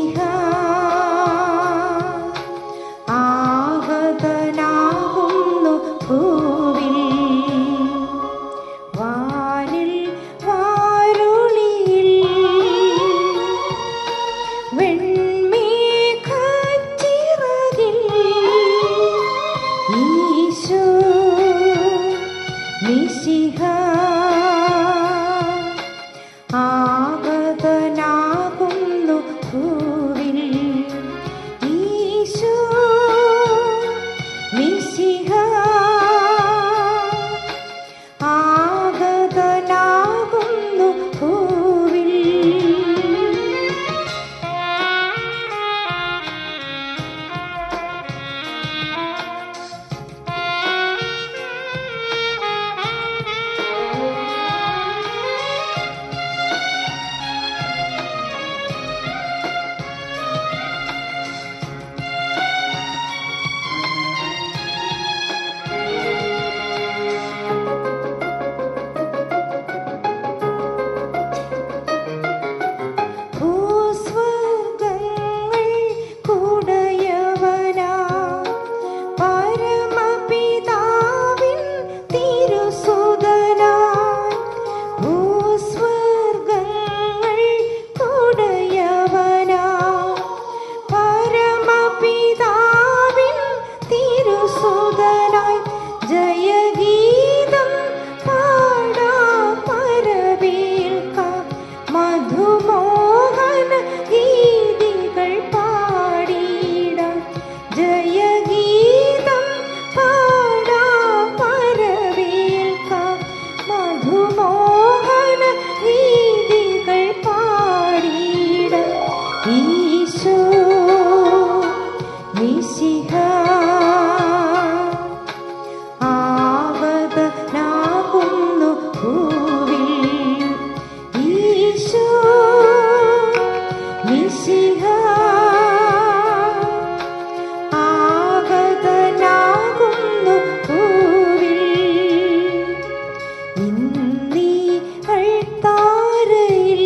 മിശിഹ ആഗതനാകുന്നു ഭൂവിൽ വാനിൽ വാരുളിയിൽ വെൺമേഘച്ചിറകിൽ ഈശോ മിശിഹ ആഗതനാകുന്നു ഭൂവിൽ ഈശോ മിശിഹ ആഗതനാകുന്നു ഭൂവിൽ ഭൂസ്വർഗങ്ങൾ കുടയവനാ പരമപിതാവിൻ തിരുസുതനായി ഭൂസ്വർഗങ്ങൾ കുടയവനാ പരമപിതാവിൻ തിരുസുതനായി ജയഗീതം പാടാ പരവേൽക്കാം മധുമോഹന ഗീതികൾ പാടിയിടാം ജയഗീതം പാടാ പരവേൽക്കാം മധുമോഹന ഗീതികൾ പാടിയിടാം ഈശോ മിശിഹ ആഗതനാകുന്നു ഭൂവിൽ ഈശോ മിശിഹ ആഗതനാകുന്നു ഭൂവിൽ ഇന്നീ അൾത്താരയിൽ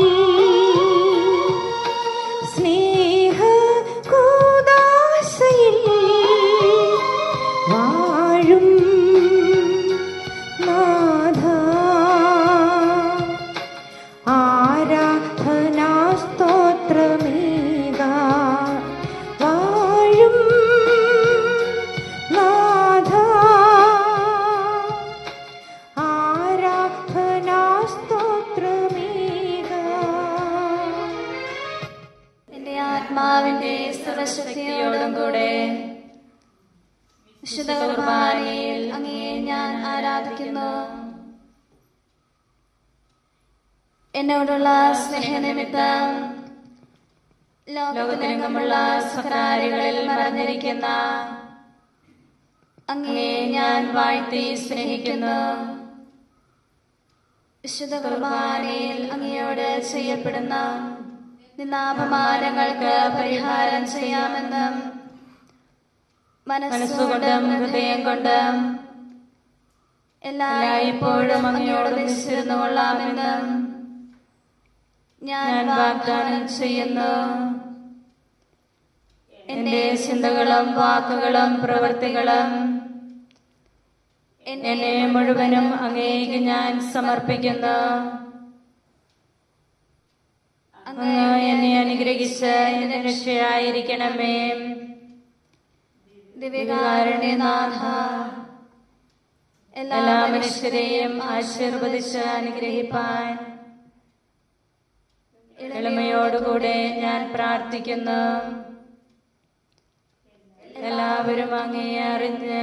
സ്നേഹ കൂദാശയിൽ വാഴും നാഥ ആരാധനാ സ്തോത്രമേക വാഴും നാഥ ആരാധനാ സ്തോത്രമേക എന്റെ ആത്മാവിന്റെ സർവശക്തിയോടും കൂടെ വിശുദ്ധ കുർബാനയിൽ അങ്ങയെ ഞാൻ ആരാധിക്കുന്നു എന്നോടുള്ള സ്നേഹനിമിത്തം ലോകത്തിനെങ്ങുമുള്ള സ്വകാര്യങ്ങളിൽ മറഞ്ഞിരിക്കുന്ന അങ്ങയെ ഞാൻ വാഴ്ത്തി സ്നേഹിക്കുന്നു വിശുദ്ധ കുർബാനയിൽ അങ്ങയോട് ചെയ്യപ്പെടുന്ന നിന്നാപമാനങ്ങൾക്ക് പരിഹാരം ചെയ്യാമെന്നും മനസ്സുകൊണ്ടും ഹൃദയം കൊണ്ടും എല്ലായ്പ്പോഴും അങ്ങയോട് നിശ്ചിരുന്നു കൊള്ളാമെന്നും ഞാൻ വാഗ്ദാനം ചെയ്യുന്നു എന്റെ ചിന്തകളും വാക്കുകളും പ്രവൃത്തികളും എന്നെ മുഴുവനും അങ്ങേക്ക് ഞാൻ സമർപ്പിക്കുന്നു അങ്ങ് എന്നെ അനുഗ്രഹിച്ച് എന്റെ രക്ഷയായിരിക്കണമേ ദിവ്യകാരുണ്യനാഥ എല്ലാ മനുഷ്യരെയും ആശീർവദിച്ച് അനുഗ്രഹിപ്പാൻ എളിമയോടുകൂടെ ഞാൻ പ്രാർത്ഥിക്കുന്നു എല്ലാവരും അങ്ങയെ അറിഞ്ഞ്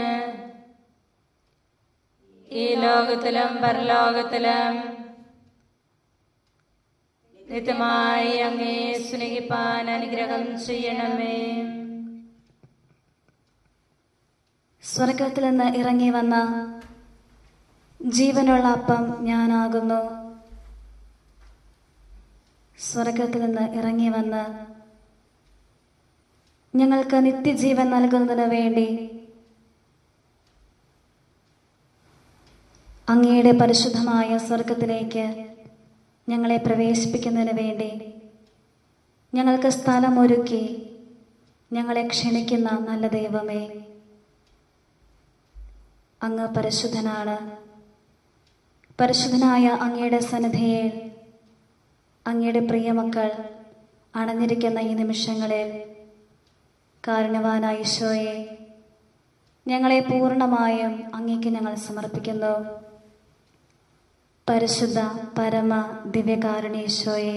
ഈ ലോകത്തിലും പരലോകത്തിലും നിത്യമായി അങ്ങയെ സ്നേഹിപ്പാൻ അനുഗ്രഹം ചെയ്യണമേ സ്വർഗത്തിൽ നിന്ന് ഇറങ്ങി വന്ന ജീവനുള്ള അപ്പം ഞാനാകുന്നു സ്വർഗത്തിൽ നിന്ന് ഇറങ്ങി വന്ന് ഞങ്ങൾക്ക് നിത്യജീവൻ നൽകുന്നതിന് വേണ്ടി അങ്ങയുടെ പരിശുദ്ധമായ സ്വർഗത്തിലേക്ക് ഞങ്ങളെ പ്രവേശിപ്പിക്കുന്നതിന് വേണ്ടി ഞങ്ങൾക്ക് സ്ഥലമൊരുക്കി ഞങ്ങളെ ക്ഷണിക്കുന്ന നല്ല ദൈവമേ അങ്ങ് പരിശുദ്ധനാണ് പരിശുദ്ധനായ അങ്ങയുടെ സന്നിധിയിൽ അങ്ങയുടെ പ്രിയമക്കൾ അണഞ്ഞിരിക്കുന്ന ഈ നിമിഷങ്ങളിൽ കാരണവാനായ ഈശോയെ ഞങ്ങളെ പൂർണ്ണമായും അങ്ങേക്ക് ഞങ്ങൾ സമർപ്പിക്കുന്നു പരിശുദ്ധ പരമ ദിവ്യകാരുണീശോയെ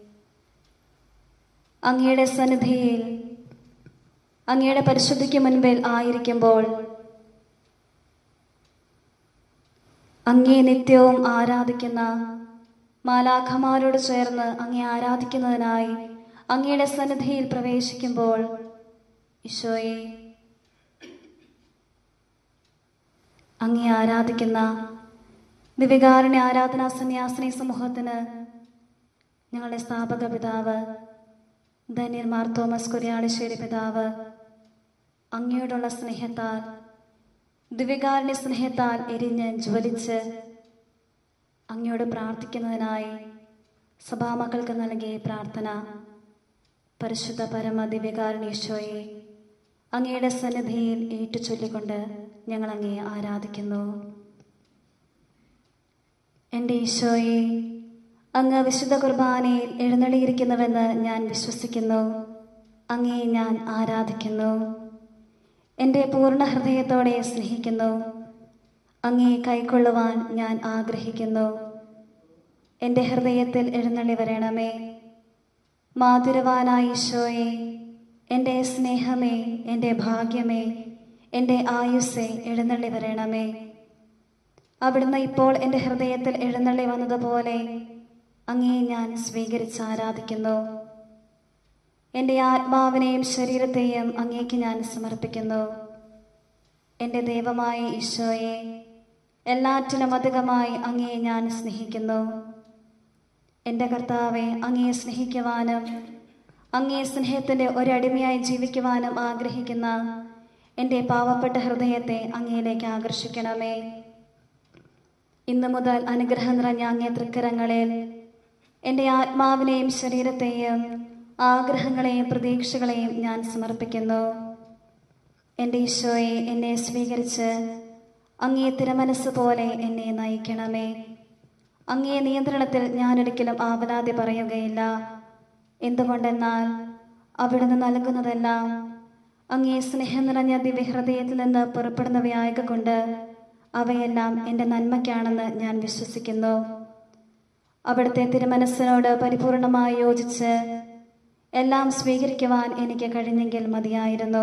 അങ്ങയുടെ സന്നിധിയിൽ അങ്ങയുടെ പരിശുദ്ധിക്ക് മുൻപിൽ ആയിരിക്കുമ്പോൾ അങ്ങേ നിത്യവും ആരാധിക്കുന്ന മാലാഖമാരോട് ചേർന്ന് അങ്ങേ ആരാധിക്കുന്നതിനായി അങ്ങയുടെ സന്നിധിയിൽ പ്രവേശിക്കുമ്പോൾ ഈശോയെ അങ്ങേ ആരാധിക്കുന്ന ദിവ്യകാരുണ്യ ആരാധനാ സന്യാസിനി സമൂഹത്തിന് ഞങ്ങളുടെ സ്ഥാപക പിതാവ് ധന്യർ മാർ തോമസ് കുര്യാളിശ്ശേരി പിതാവ് അങ്ങയോടുള്ള സ്നേഹത്താൽ ദിവ്യകാരുണ്യ സ്നേഹത്താൽ എരിഞ്ഞ് ജ്വലിച്ച് അങ്ങയോട് പ്രാർത്ഥിക്കുന്നതിനായി സഭാമക്കൾക്ക് നൽകിയ പ്രാർത്ഥന പരിശുദ്ധ പരമ ദിവ്യകാരുണ്യേശോയെ അങ്ങയുടെ സന്നിധിയിൽ ഏറ്റുചൊല്ലിക്കൊണ്ട് ഞങ്ങൾ അങ്ങയെ ആരാധിക്കുന്നു എൻ്റെ ഈശോയെ അങ്ങ് വിശുദ്ധ കുർബാനയിൽ എഴുന്നള്ളിയിരിക്കുന്നുവെന്ന് ഞാൻ വിശ്വസിക്കുന്നു അങ്ങയെ ഞാൻ ആരാധിക്കുന്നു എൻ്റെ പൂർണ്ണ ഹൃദയത്തോടെ സ്നേഹിക്കുന്നു അങ്ങയെ കൈക്കൊള്ളുവാൻ ഞാൻ ആഗ്രഹിക്കുന്നു എൻ്റെ ഹൃദയത്തിൽ എഴുന്നള്ളി വരണമേ മാധുരവാനായ ഈശോയെ എൻ്റെ സ്നേഹമേ എൻ്റെ ഭാഗ്യമേ എൻ്റെ ആയുസ്സെ എഴുന്നള്ളി വരണമേ അവിടുന്ന് ഇപ്പോൾ എൻ്റെ ഹൃദയത്തിൽ എഴുന്നള്ളി വന്നതുപോലെ അങ്ങേ ഞാൻ സ്വീകരിച്ച് ആരാധിക്കുന്നു എൻ്റെ ആത്മാവിനെയും ശരീരത്തെയും അങ്ങേക്ക് ഞാൻ സമർപ്പിക്കുന്നു എൻ്റെ ദൈവമായ ഈശോയെ എല്ലാറ്റിലും അധികമായി അങ്ങയെ ഞാൻ സ്നേഹിക്കുന്നു എൻ്റെ കർത്താവെ അങ്ങയെ സ്നേഹിക്കുവാനും അങ്ങേ സ്നേഹത്തിൻ്റെ ഒരടിമയായി ജീവിക്കുവാനും ആഗ്രഹിക്കുന്ന എൻ്റെ പാവപ്പെട്ട ഹൃദയത്തെ അങ്ങയിലേക്ക് ആകർഷിക്കണമേ ഇന്നു മുതൽ അനുഗ്രഹം നിറഞ്ഞ അങ്ങേ തൃക്കരങ്ങളിൽ എൻ്റെ ആത്മാവിനെയും ശരീരത്തെയും ആഗ്രഹങ്ങളെയും പ്രതീക്ഷകളെയും ഞാൻ സമർപ്പിക്കുന്നു എൻ്റെ ഈശോയെ എന്നെ സ്വീകരിച്ച് അങ്ങേ തിരമനസ് പോലെ എന്നെ നയിക്കണമേ അങ്ങേ നിയന്ത്രണത്തിൽ ഞാനൊരിക്കലും ആവലാതി പറയുകയില്ല എന്തുകൊണ്ടെന്നാൽ അവിടുന്ന് നൽകുന്നതെല്ലാം അങ്ങേ സ്നേഹം നിറഞ്ഞ ദിവ്യഹൃദയത്തിൽ നിന്ന് പുറപ്പെടുന്നവയായകൊണ്ട് അവയെല്ലാം എൻ്റെ നന്മയ്ക്കാണെന്ന് ഞാൻ വിശ്വസിക്കുന്നു അവിടുത്തെ തിരുമനസ്സിനോട് പരിപൂർണമായി യോജിച്ച് എല്ലാം സ്വീകരിക്കുവാൻ എനിക്ക് കഴിഞ്ഞെങ്കിൽ മതിയായിരുന്നു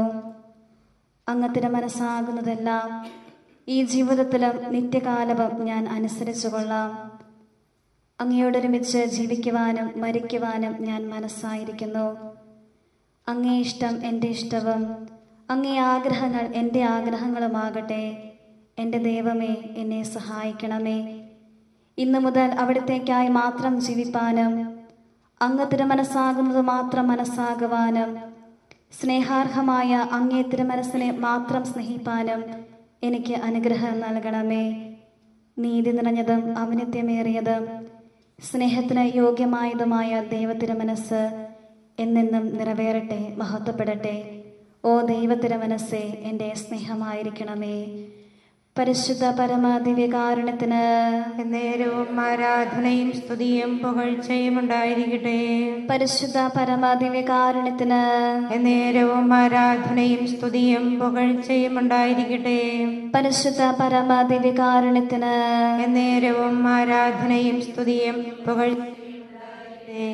അങ്ങ് തിരുമനസ്സാകുന്നതെല്ലാം ഈ ജീവിതത്തിലും നിത്യകാലവും ഞാൻ അനുസരിച്ചു കൊള്ളാം അങ്ങയോടൊരുമിച്ച് ജീവിക്കുവാനും മരിക്കുവാനും ഞാൻ മനസ്സായിരിക്കുന്നു അങ്ങേ ഇഷ്ടം എൻ്റെ ഇഷ്ടവും അങ്ങേ ആഗ്രഹങ്ങൾ എൻ്റെ ആഗ്രഹങ്ങളുമാകട്ടെ എൻ്റെ ദൈവമേ എന്നെ സഹായിക്കണമേ ഇന്നു മുതൽ അവിടത്തേക്കായി മാത്രം ജീവിപ്പാനും അങ്ങ് തിരുമനസ്സാകുന്നത് മാത്രം മനസ്സാകുവാനും സ്നേഹാർഹമായ അങ്ങേ തിരുമനസ്സിനെ മാത്രം സ്നേഹിപ്പാനും എനിക്ക് അനുഗ്രഹം നൽകണമേ നീതി നിറഞ്ഞതും ഔന്നത്യമേറിയതും സ്നേഹത്തിന് യോഗ്യമായതുമായ ദൈവത്തിരുമനസ് എന്നെന്നും നിറവേറട്ടെ മഹത്വപ്പെടട്ടെ ഓ ദൈവത്തിരുമനസ്സേ എൻ്റെ സ്നേഹമായിരിക്കണമേ പരിശുദ്ധ പരമാദിവ്യകാരുണ്യത്തിന് നേരവും ആരാധനയും സ്തുതിയും പുകഴ്ചയും ഉണ്ടായിരിക്കട്ടെ പരിശുദ്ധ പരമാദിവ്യകാരുണ്യത്തിന് നേരവും ആരാധനയും സ്തുതിയും പുകഴ്ചയും ഉണ്ടായിരിക്കട്ടെ പരിശുദ്ധ പരമാദിവ്യകാരുണ്യത്തിന് നേരവും ആരാധനയും സ്തുതിയും പുകഴ്ചയും ഉണ്ടായിരിക്കട്ടെ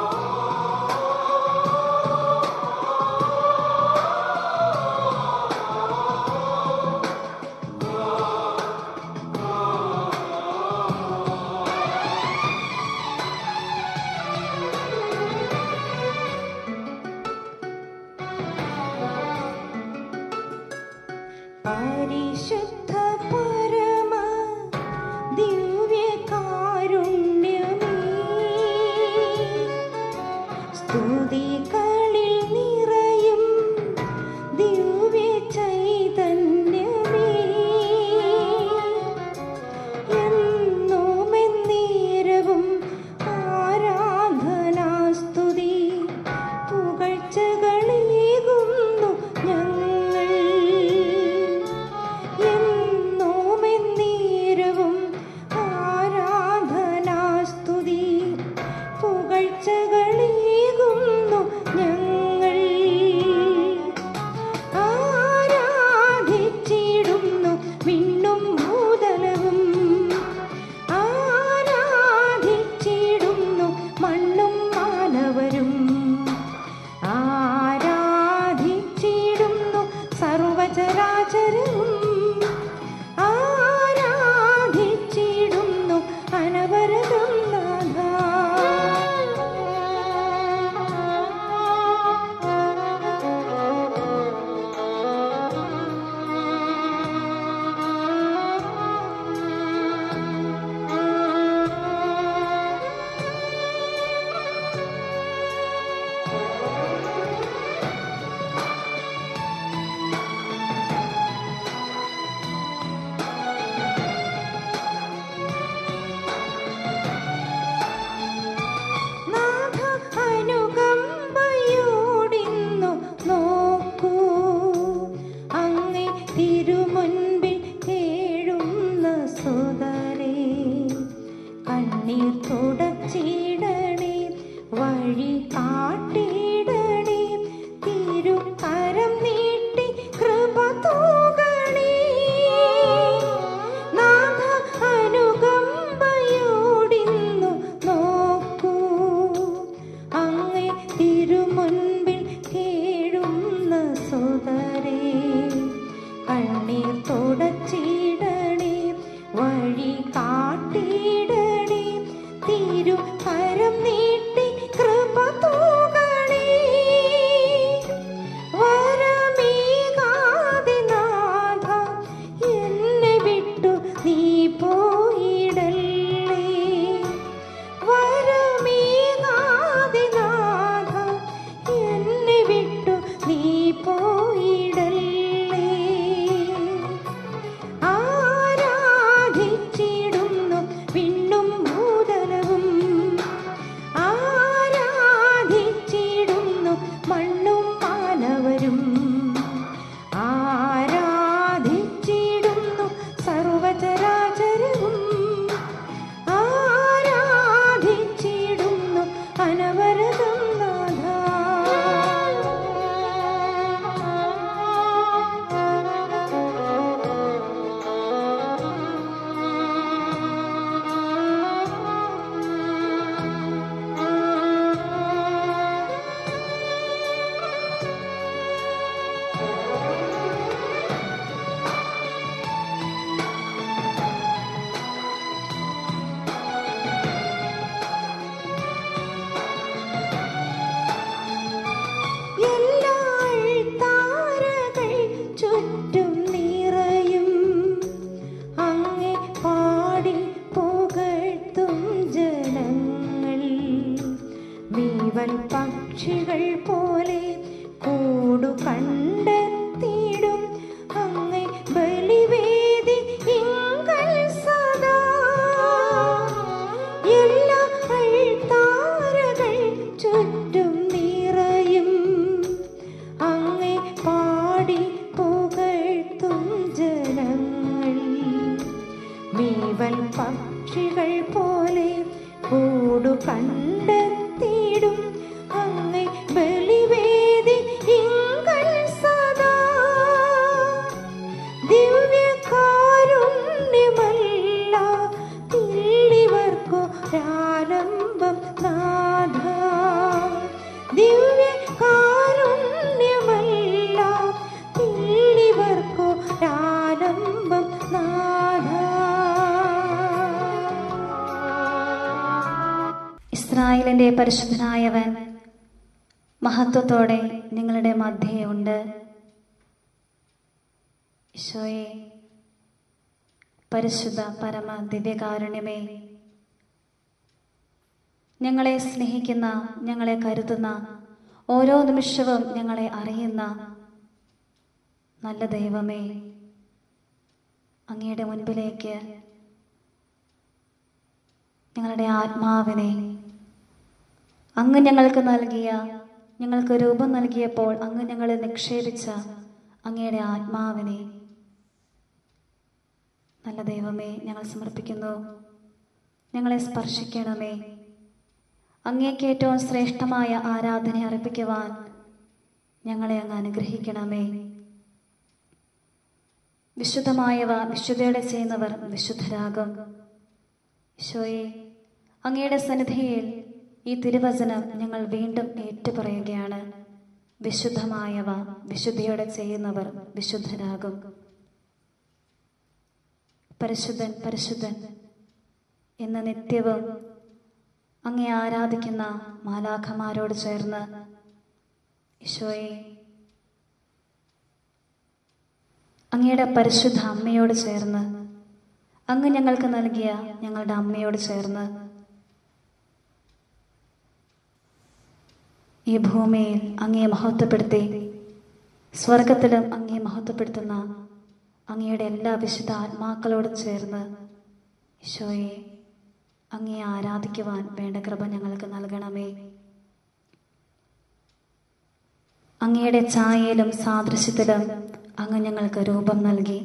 ും വഴി കാട്ടിടണേ തിരു കരം നീട്ടി കൃപ തൂകണേ വരമേകാതെ നാഥ എന്നെ വിട്ടു നീ പോയിടല്ലേ വരമേകാതെ നാഥ എന്നെ വിട്ടു നീ പോയിടല്ലേ ആരാധിച്ചിടുന്നു വിണ്ണും ഭൂതലവും ആരാധിച്ചിടുന്നു മണ്ണും മാനവരും ആരാധിച്ചിടുന്നു സർവചരാചരവും ആരാധിച്ചിടുന്നു അനവരതം എല്ലാ താരകൾ ചുറ്റും നിറയും അങ്ങെ പാടി പുകഴ്ത്തും ജനങ്ങൾ മീവൽ പക്ഷികൾ പോലെ കൂടു കണ്ടെത്തിയിടും അങ്ങെ ബലിവേദി ഇങ്ങൾ സദാ എല്ലാ താരകൾ ചുറ്റും നിറയും അങ്ങെ പാടി പുകഴ്ത്തും ജനങ്ങൾ മീവൽ പക്ഷികൾ പോലെ കൂടു കണ്ടെത്തിയിടും അങ്ങെ ബലിവേദി ഇങ്ങൾ സദാ ദിവ്യകാരുണ്യമല്ല തില്ലിവർക്കു ആലംബം നാഥ ദിവ്യകാരുണ്യമല്ല തില്ലിവർക്കു ആലംബം നാഥ ഇസ്രായേലിന്റെ പരിശുദ്ധനായവൻ മഹത്വത്തോടെ നിങ്ങളുടെ മധ്യേ ഉണ്ട് ഈശോയെ പരിശുദ്ധ പരമ ദിവ്യകാരുണ്യമേ ഞങ്ങളെ സ്നേഹിക്കുന്ന ഞങ്ങളെ കരുതുന്ന ഓരോ നിമിഷവും ഞങ്ങളെ അറിയുന്ന നല്ല ദൈവമേ അങ്ങയുടെ മുൻപിലേക്ക് ഞങ്ങളുടെ ആത്മാവിനെ അങ്ങ് ഞങ്ങൾക്ക് നൽകിയ ഞങ്ങൾക്ക് രൂപം നൽകിയപ്പോൾ അങ്ങ് ഞങ്ങളെ നിക്ഷേപിച്ച അങ്ങയുടെ ആത്മാവിനെ നല്ല ദൈവമേ ഞങ്ങൾ സമർപ്പിക്കുന്നു ഞങ്ങളെ സ്പർശിക്കണമേ അങ്ങേക്ക് ഏറ്റവും ശ്രേഷ്ഠമായ ആരാധന അർപ്പിക്കുവാൻ ഞങ്ങളെ അങ്ങ് അനുഗ്രഹിക്കണമേ വിശുദ്ധമായവ വിശുദ്ധയോടെ ചെയ്യുന്നവർ വിശുദ്ധരാകും ഈശോയെ അങ്ങയുടെ സന്നിധിയിൽ ഈ തിരുവചനം ഞങ്ങൾ വീണ്ടും ഏറ്റുപറയുകയാണ് വിശുദ്ധമായവ വിശുദ്ധിയോടെ ചെയ്യുന്നവർ വിശുദ്ധരാകും പരിശുദ്ധൻ പരിശുദ്ധൻ എന്ന നിത്യവും അങ്ങേ ആരാധിക്കുന്ന മാലാഖമാരോട് ചേർന്ന് ഈശോയെ അങ്ങയുടെ പരിശുദ്ധ അമ്മയോട് ചേർന്ന് അങ്ങ് ഞങ്ങൾക്ക് നൽകിയ ഞങ്ങളുടെ അമ്മയോട് ചേർന്ന് ഈ ഭൂമിയിൽ അങ്ങയെ മഹത്വപ്പെടുത്തി സ്വർഗത്തിലും അങ്ങയെ മഹത്വപ്പെടുത്തുന്ന അങ്ങയുടെ എല്ലാ വിശുദ്ധ ആത്മാക്കളോടും ചേർന്ന് ഈശോയെ അങ്ങയെ ആരാധിക്കുവാൻ വേണ്ട കൃപ ഞങ്ങൾക്ക് നൽകണമേ അങ്ങയുടെ ഛായയിലും സാദൃശ്യത്തിലും അങ്ങ് ഞങ്ങൾക്ക് രൂപം നൽകി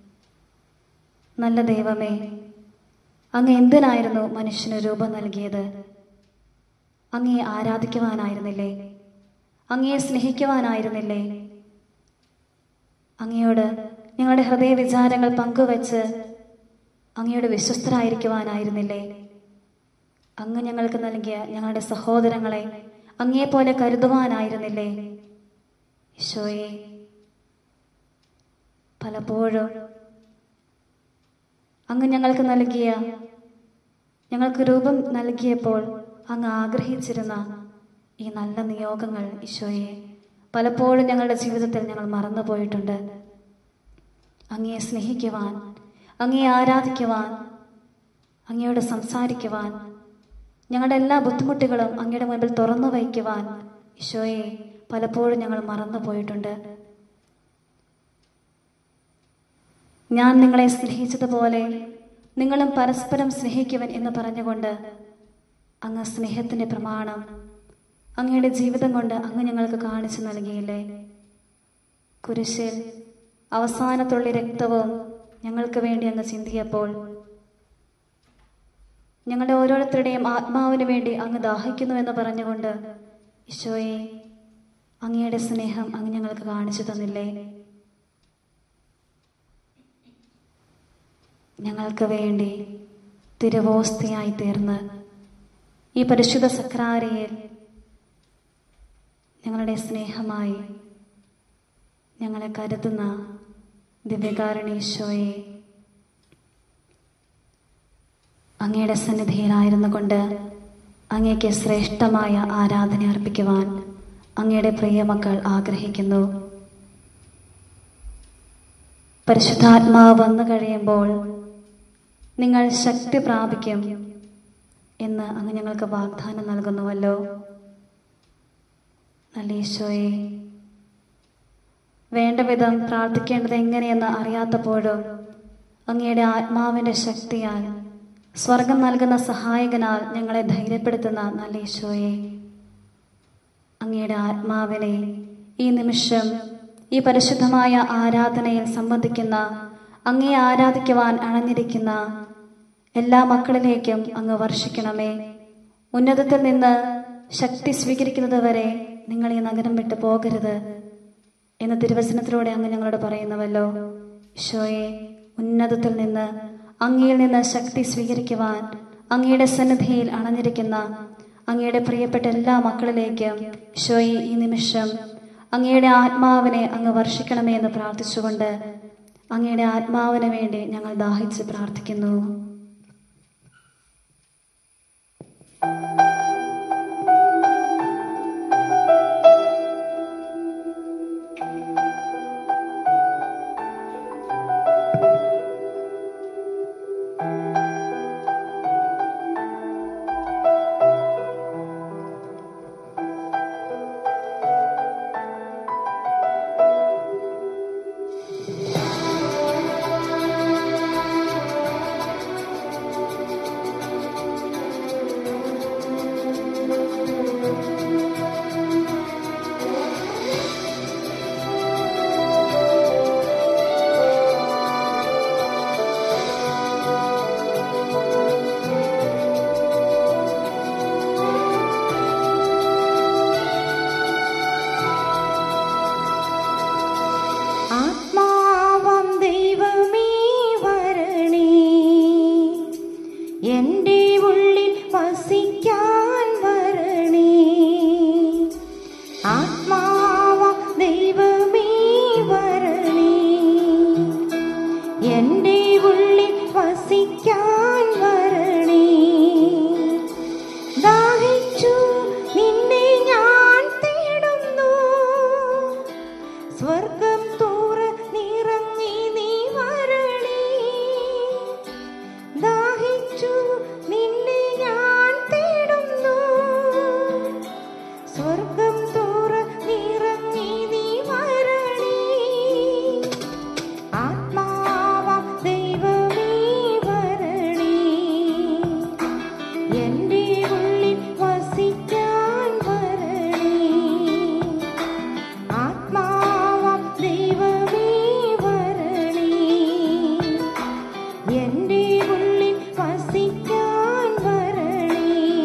നല്ല ദൈവമേ അങ്ങ് എന്തിനായിരുന്നു മനുഷ്യന് രൂപം നൽകിയത് അങ്ങയെ ആരാധിക്കുവാനായിരുന്നില്ലേ അങ്ങയെ സ്നേഹിക്കുവാനായിരുന്നില്ലേ അങ്ങയോട് ഞങ്ങളുടെ ഹൃദയ വിചാരങ്ങൾ പങ്കുവച്ച് അങ്ങയോട് വിശ്വസ്തരായിരിക്കുവാനായിരുന്നില്ലേ അങ്ങ് ഞങ്ങൾക്ക് നൽകിയ ഞങ്ങളുടെ സഹോദരങ്ങളെ അങ്ങയെപ്പോലെ കരുതുവാനായിരുന്നില്ലേ ഈശോയെ പലപ്പോഴും അങ്ങ് ഞങ്ങൾക്ക് നൽകിയ ഞങ്ങൾക്ക് രൂപം നൽകിയപ്പോൾ അങ്ങ് ആഗ്രഹിച്ചിരുന്ന ഈ നല്ല നിയോഗങ്ങൾ ഈശോയെ പലപ്പോഴും ഞങ്ങളുടെ ജീവിതത്തിൽ ഞങ്ങൾ മറന്നുപോയിട്ടുണ്ട് അങ്ങയെ സ്നേഹിക്കുവാൻ അങ്ങയെ ആരാധിക്കുവാൻ അങ്ങയോട് സംസാരിക്കുവാൻ ഞങ്ങളുടെ എല്ലാ ബുദ്ധിമുട്ടുകളും അങ്ങയുടെ മുൻപിൽ തുറന്നു വയ്ക്കുവാൻ ഈശോയെ പലപ്പോഴും ഞങ്ങൾ മറന്നുപോയിട്ടുണ്ട് ഞാൻ നിങ്ങളെ സ്നേഹിച്ചതുപോലെ നിങ്ങളും പരസ്പരം സ്നേഹിക്കുവൻ എന്ന് പറഞ്ഞുകൊണ്ട് അങ്ങ് സ്നേഹത്തിന്റെ പ്രമാണം അങ്ങയുടെ ജീവിതം കൊണ്ട് അങ്ങ് ഞങ്ങൾക്ക് കാണിച്ചു നൽകിയില്ലേ കുരിശിൽ അവസാനത്തുള്ളി രക്തവും ഞങ്ങൾക്ക് വേണ്ടി അങ്ങ് ചിന്തിയപ്പോൾ ഞങ്ങളുടെ ഓരോരുത്തരുടെയും ആത്മാവിന് വേണ്ടി അങ്ങ് ദാഹിക്കുന്നു എന്ന് പറഞ്ഞുകൊണ്ട് ഈശോയെ അങ്ങയുടെ സ്നേഹം അങ്ങ് ഞങ്ങൾക്ക് കാണിച്ചു തന്നില്ലേ ഞങ്ങൾക്ക് വേണ്ടി തിരുവോസ്തിയായി തീർന്ന് ഈ പരിശുദ്ധ സക്രാരയിൽ ഞങ്ങളുടെ സ്നേഹമായി ഞങ്ങളെ കരുതുന്ന ദിവ്യകാരണീശോയെ അങ്ങയുടെ സന്നിധിയിലായിരുന്നു കൊണ്ട് അങ്ങേക്ക് ശ്രേഷ്ഠമായ ആരാധന അർപ്പിക്കുവാൻ അങ്ങയുടെ പ്രിയമക്കൾ ആഗ്രഹിക്കുന്നു പരിശുദ്ധാത്മാവ് വന്നു കഴിയുമ്പോൾ നിങ്ങൾ ശക്തി പ്രാപിക്കും എന്ന് അങ്ങ് ഞങ്ങൾക്ക് വാഗ്ദാനം നൽകുന്നുവല്ലോ നല്ല ഈശോയെ വേണ്ട വിധം പ്രാർത്ഥിക്കേണ്ടത് എങ്ങനെയെന്ന് അറിയാത്തപ്പോഴും അങ്ങയുടെ ആത്മാവിന്റെ ശക്തിയാൽ സ്വർഗം നൽകുന്ന സഹായകനാൽ ഞങ്ങളെ ധൈര്യപ്പെടുത്തുന്ന നല്ല ഈശോയെ അങ്ങയുടെ ആത്മാവിനെ ഈ നിമിഷം ഈ പരിശുദ്ധമായ ആരാധനയിൽ സംബന്ധിക്കുന്ന അങ്ങയെ ആരാധിക്കുവാൻ അണഞ്ഞിരിക്കുന്ന എല്ലാ മക്കളിലേക്കും അങ്ങ് വർഷിക്കണമേ ഉന്നതത്തിൽ നിന്ന് ശക്തി സ്വീകരിക്കുന്നത് വരെ നിങ്ങൾ ഈ നഗരം വിട്ടു പോകരുത് എന്ന തിരുവചനത്തിലൂടെ അങ്ങ് ഞങ്ങളോട് പറയുന്നുവല്ലോ ഈശോയെ ഉന്നതത്തിൽ നിന്ന് അങ്ങയിൽ നിന്ന് ശക്തി സ്വീകരിക്കുവാൻ അങ്ങയുടെ സന്നിധിയിൽ അണഞ്ഞിരിക്കുന്ന അങ്ങയുടെ പ്രിയപ്പെട്ട എല്ലാ മക്കളിലേക്കും ഈശോയെ ഈ നിമിഷം അങ്ങയുടെ ആത്മാവിനെ അങ്ങ് വർഷിക്കണമേ എന്ന് പ്രാർത്ഥിച്ചുകൊണ്ട് അങ്ങയുടെ ആത്മാവിന് വേണ്ടി ഞങ്ങൾ ദാഹിച്ച് പ്രാർത്ഥിക്കുന്നു ആത്മാവം ദൈവമേ വരണേ എൻ്റെ ഉള്ളിൽ വസിക്കാൻ വരണേ ആത്മാവം ദൈവമേ വരണേ എൻ്റെ ഉള്ളിൽ വസിക്കാൻ വരണേ ദാഹിച്ചു നിന്നെ ഞാൻ തേടുന്നു സ്വർഗം തുറന്നിറങ്ങി നീ വരണേ ദാഹിച്ചു നിന്നെ ഞാൻ തേടുന്നു സ്വർഗം തുറന്നിറങ്ങി നീ വരണേ ആത്മാവാം ദൈവമേ വരണേ എൻ്റെ ഉള്ളിൽ വസിക്കാൻ വരണേ ആത്മാവാം ദൈവമേ വരണേ എൻ്റെ ഉള്ളിൽ വസിക്കാൻ വരണേ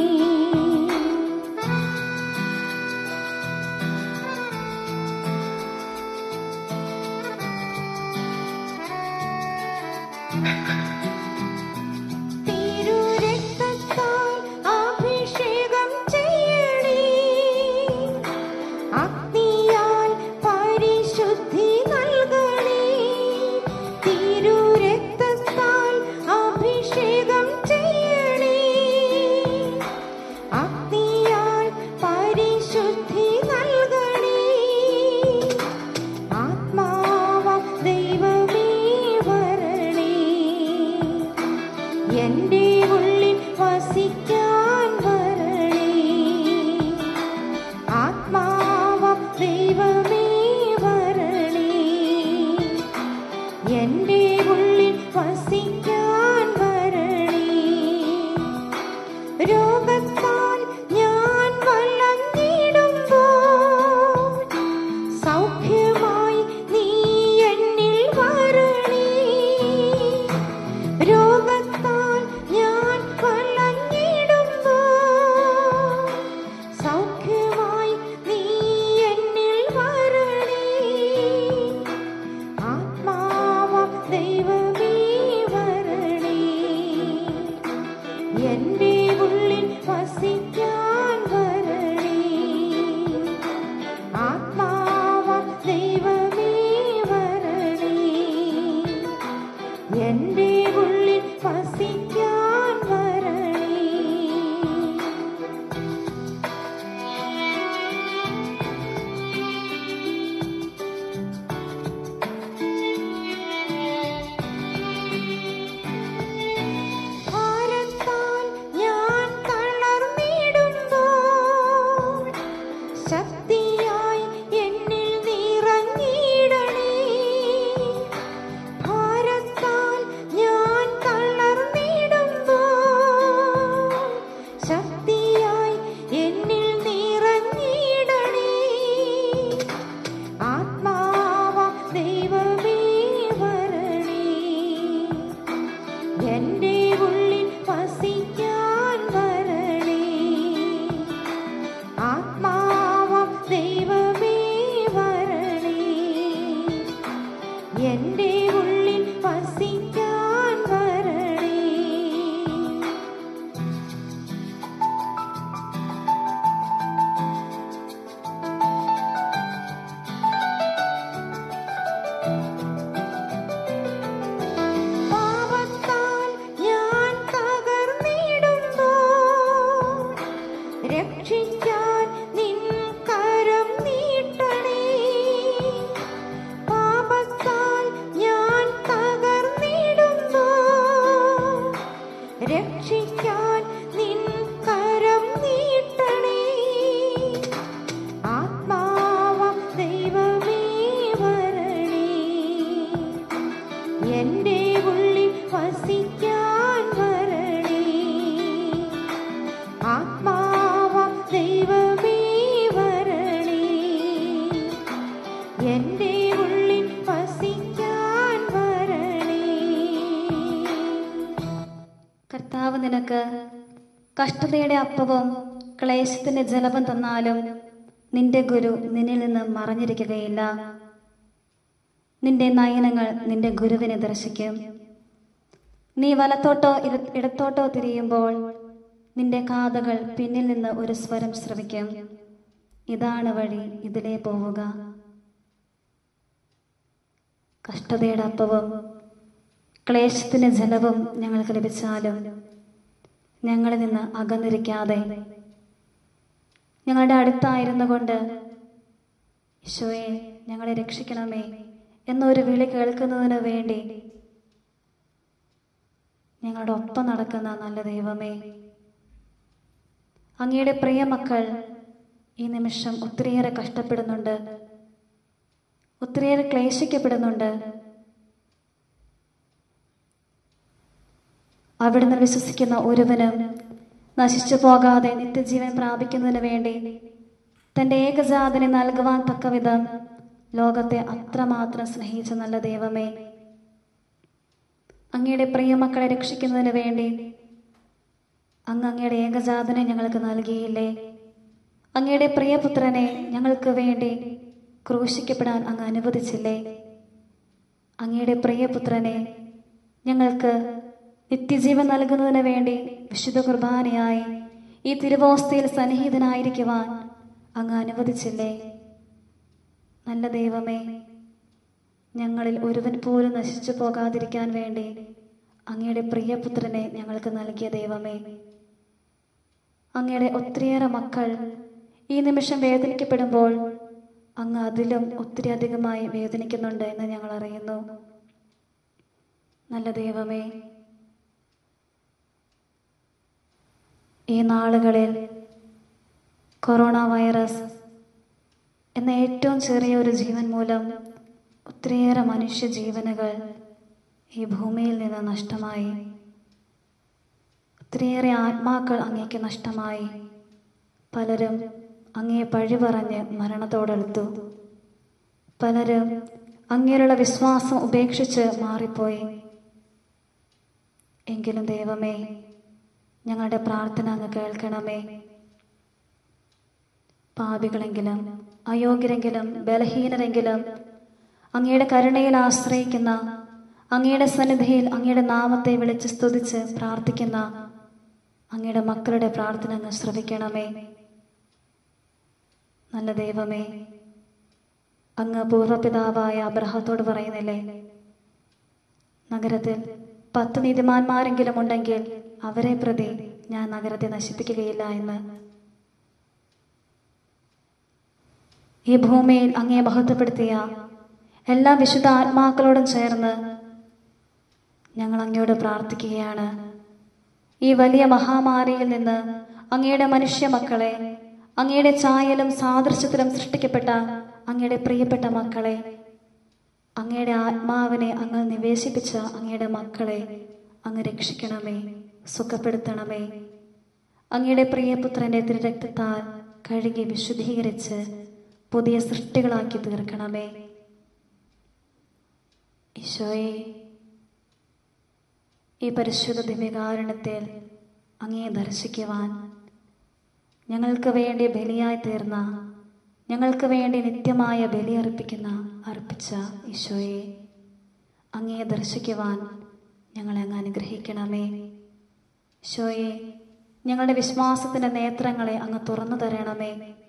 തിരുരക്തത്താൽ അഭിഷേകം ചെയ്യണേ അഗ്നിയാൽ പരിശുദ്ധി നൽകണേ തിരുരക്തത്താൽ എൻ്റെ ഉള്ളിൽ വസിക്കാൻ വരണേ ആത്മാവം ദൈവമേ വരണേ എൻ്റെ ഉള്ളിൽ വസിക്കാൻ വരണേ രോഗത്താൽ ഞാൻ വലഞ്ഞിടുമ്പോൾ സൗഖ്യമായി നീ എന്നിൽ വരണേ രോഗത്താൽ ഞാൻ വലഞ്ഞിടുമ്പോൾ സൗഖ്യമായി നീ എന്നിൽ വരണേ ആത്മാവം ദൈവമേ വരണേ എൻ്റെ ഉള്ളിൽ വസിക്കാൻ വരണേ ആത്മാവം ദൈവമേ വരണേ എൻ്റെ ഉള്ളിൽ വസിക്കാൻ വരണേ ഭാരത്താൽ ഞാൻ തളർന്നിടുമ്പോൾ ശക്തിയായി എന്നിൽ നിറഞ്ഞിടണേ ഭാരത്താൽ ഞാൻ തളർന്നിടുമ്പോൾ ശക്തിയായി എന്നിൽ നിറഞ്ഞിടണേ ആത്മാവ ദൈവമേ വരണേ എൻ്റെ ഉള്ളിൽ വസിക്കാൻ വരണേ ആത്മാവം ദൈവമേ വരണേ എൻ്റെ ഉള്ളിൽ വസിക്കാൻ വരണേ പാപത്താൽ ഞാൻ തകർന്നിടുമ്പോൾ രക്ഷിക്കാൻ നിൻ കരം നീട്ടണേ പാപത്താൽ ഞാൻ തകർന്നിടുമ്പോൾ രക്ഷിക്കാൻ നിൻ കരം നീട്ടണേ ആത്മാവം ദൈവമേ വരണേ എൻ്റെ ഉള്ളിൽ വസിക്കാൻ വരണേ ആത്മാവം ദൈവമേ വരണേ എൻ്റെ ഉള്ളിൽ വസിക്കാൻ വരണേ കർത്താവ് നിനക്ക് കഷ്ടതയുടെ അപ്പവും ക്ലേശത്തിന്റെ ജലവും തന്നാലും നിന്റെ ഗുരു നിന്നിൽ നിന്ന് മറഞ്ഞിരിക്കുകയില്ല നിന്റെ നയനങ്ങൾ നിന്റെ ഗുരുവിനെ ദർശിക്കും നീ വലത്തോട്ടോ ഇട- ഇടത്തോട്ടോ തിരിയുമ്പോൾ നിന്റെ കാതുകൾ പിന്നിൽ നിന്ന് ഒരു സ്വരം ശ്രവിക്കും ഇതാണ് വഴി ഇതിലേ പോവുക കഷ്ടതയുടെ അപ്പവും ക്ലേശത്തിന് ജലവും ഞങ്ങൾക്ക് ലഭിച്ചാലും ഞങ്ങളിൽ നിന്ന് അകന്നിരിക്കാതെ ഞങ്ങളുടെ അടുത്തായിരുന്നു കൊണ്ട് ഈശോയെ ഞങ്ങളെ രക്ഷിക്കണമേ എന്നൊരു വിളി കേൾക്കുന്നതിന് വേണ്ടി ഞങ്ങളുടെ ഒപ്പം നടക്കുന്ന നല്ല ദൈവമേ അങ്ങയുടെ പ്രിയ മക്കൾ ഈ നിമിഷം ഒത്തിരിയേറെ കഷ്ടപ്പെടുന്നുണ്ട് ഒത്തിരിയേറെ ക്ലേശിക്കപ്പെടുന്നുണ്ട് അവിടുന്ന് വിശ്വസിക്കുന്ന ഒരുവനും നശിച്ചു പോകാതെ നിത്യജീവൻ പ്രാപിക്കുന്നതിന് വേണ്ടി തന്റെ ഏകജാതനെ നൽകുവാൻ തക്കവിധം ലോകത്തെ അത്രമാത്രം സ്നേഹിച്ച നല്ല ദൈവമേ അങ്ങയുടെ പ്രിയമക്കളെ രക്ഷിക്കുന്നതിന് വേണ്ടി അങ്ങ് അങ്ങയുടെ ഏകജാതനെ ഞങ്ങൾക്ക് നൽകിയില്ലേ അങ്ങയുടെ പ്രിയപുത്രനെ ഞങ്ങൾക്ക് വേണ്ടി ക്രൂശിക്കപ്പെടാൻ അങ്ങ് അനുവദിച്ചില്ലേ അങ്ങയുടെ പ്രിയപുത്രനെ ഞങ്ങൾക്ക് നിത്യജീവൻ നൽകുന്നതിന് വേണ്ടി വിശുദ്ധ കുർബാനയായി ഈ തിരുവോസ്തയിൽ സന്നിഹിതനായിരിക്കുവാൻ അങ്ങ് അനുവദിച്ചില്ലേ നല്ല ദൈവമേ ഞങ്ങളിൽ ഒരുവൻ പോലും നശിച്ചു പോകാതിരിക്കാൻ വേണ്ടി അങ്ങയുടെ പ്രിയപുത്രനെ ഞങ്ങൾക്ക് നൽകിയ ദൈവമേ അങ്ങയുടെ ഒത്തിരിയേറെ മക്കൾ ഈ നിമിഷം വേദനിക്കപ്പെടുമ്പോൾ അങ്ങ് അതിലും ഒത്തിരി അധികമായി വേദനിക്കുന്നുണ്ട് എന്ന് ഞങ്ങൾ അറിയുന്നു നല്ല ദൈവമേ ഈ നാളുകളിൽ കൊറോണ വൈറസ് എന്ന ഏറ്റവും ചെറിയ ഒരു ജീവൻ മൂലം ഒത്തിരിയേറെ മനുഷ്യ ജീവനുകൾ ഈ ഭൂമിയിൽ നിന്ന് നഷ്ടമായി ഒത്തിരിയേറെ ആത്മാക്കൾ അങ്ങേക്ക് നഷ്ടമായി പലരും അങ്ങയെ പഴി പറഞ്ഞ് മരണത്തോടെടുത്തു പലരും അങ്ങേലുള്ള വിശ്വാസം ഉപേക്ഷിച്ച് മാറിപ്പോയി എങ്കിലും ദൈവമേ ഞങ്ങളുടെ പ്രാർത്ഥന അങ്ങ് കേൾക്കണമേ പാപികളെങ്കിലും അയോഗ്യരെങ്കിലും ബലഹീനരെങ്കിലും അങ്ങയുടെ കരുണയിൽ ആശ്രയിക്കുന്ന അങ്ങയുടെ സന്നിധിയിൽ അങ്ങയുടെ നാമത്തെ വിളിച്ച് സ്തുതിച്ച് പ്രാർത്ഥിക്കുന്ന അങ്ങയുടെ മക്കളുടെ പ്രാർത്ഥന അങ്ങ് ശ്രവിക്കണമേ നല്ല ദൈവമേ അങ്ങ് പൂർവ്വപിതാവായ അബ്രഹത്തോട് പറയുന്നില്ലേ നഗരത്തിൽ പത്ത് നീതിമാന്മാരെങ്കിലും ഉണ്ടെങ്കിൽ അവരെ പ്രതി ഞാൻ നഗരത്തെ നശിപ്പിക്കുകയില്ല എന്ന് ഈ ഭൂമിയിൽ അങ്ങേ മഹത്വപ്പെടുത്തിയ എല്ലാ വിശുദ്ധ ആത്മാക്കളോടും ചേർന്ന് ഞങ്ങൾ അങ്ങയോട് പ്രാർത്ഥിക്കുകയാണ് ഈ വലിയ മഹാമാരിയിൽ നിന്ന് അങ്ങയുടെ മനുഷ്യ മക്കളെ അങ്ങയുടെ ചായലും സാദൃശ്യത്തിലും സൃഷ്ടിക്കപ്പെട്ട അങ്ങയുടെ പ്രിയപ്പെട്ട മക്കളെ അങ്ങയുടെ ആത്മാവിനെ അങ്ങ് നിവേശിപ്പിച്ച അങ്ങയുടെ മക്കളെ അങ്ങ് രക്ഷിക്കണമേ സുഖപ്പെടുത്തണമേ അങ്ങയുടെ പ്രിയപുത്രന്റെ തിരുരക്തത്താൽ കഴുകി വിശുദ്ധീകരിച്ച് പുതിയ സൃഷ്ടികളാക്കി തീർക്കണമേ ഈശോയെ ഈ പരിശുദ്ധ ദിവ്യകാരുണ്യത്തിൽ അങ്ങേ ദർശിക്കുവാൻ ഞങ്ങൾക്ക് വേണ്ടി ബലിയായി തീർന്ന ഞങ്ങൾക്ക് വേണ്ടി നിത്യമായ ബലി അർപ്പിക്കുന്ന അർപ്പിച്ച ഈശോയെ അങ്ങേ ദർശിക്കുവാൻ ഞങ്ങളെ അങ്ങ് അനുഗ്രഹിക്കണമേ ഈശോയെ ഞങ്ങളുടെ വിശ്വാസത്തിന്റെ നേത്രങ്ങളെ അങ്ങ് തുറന്നു തരണമേ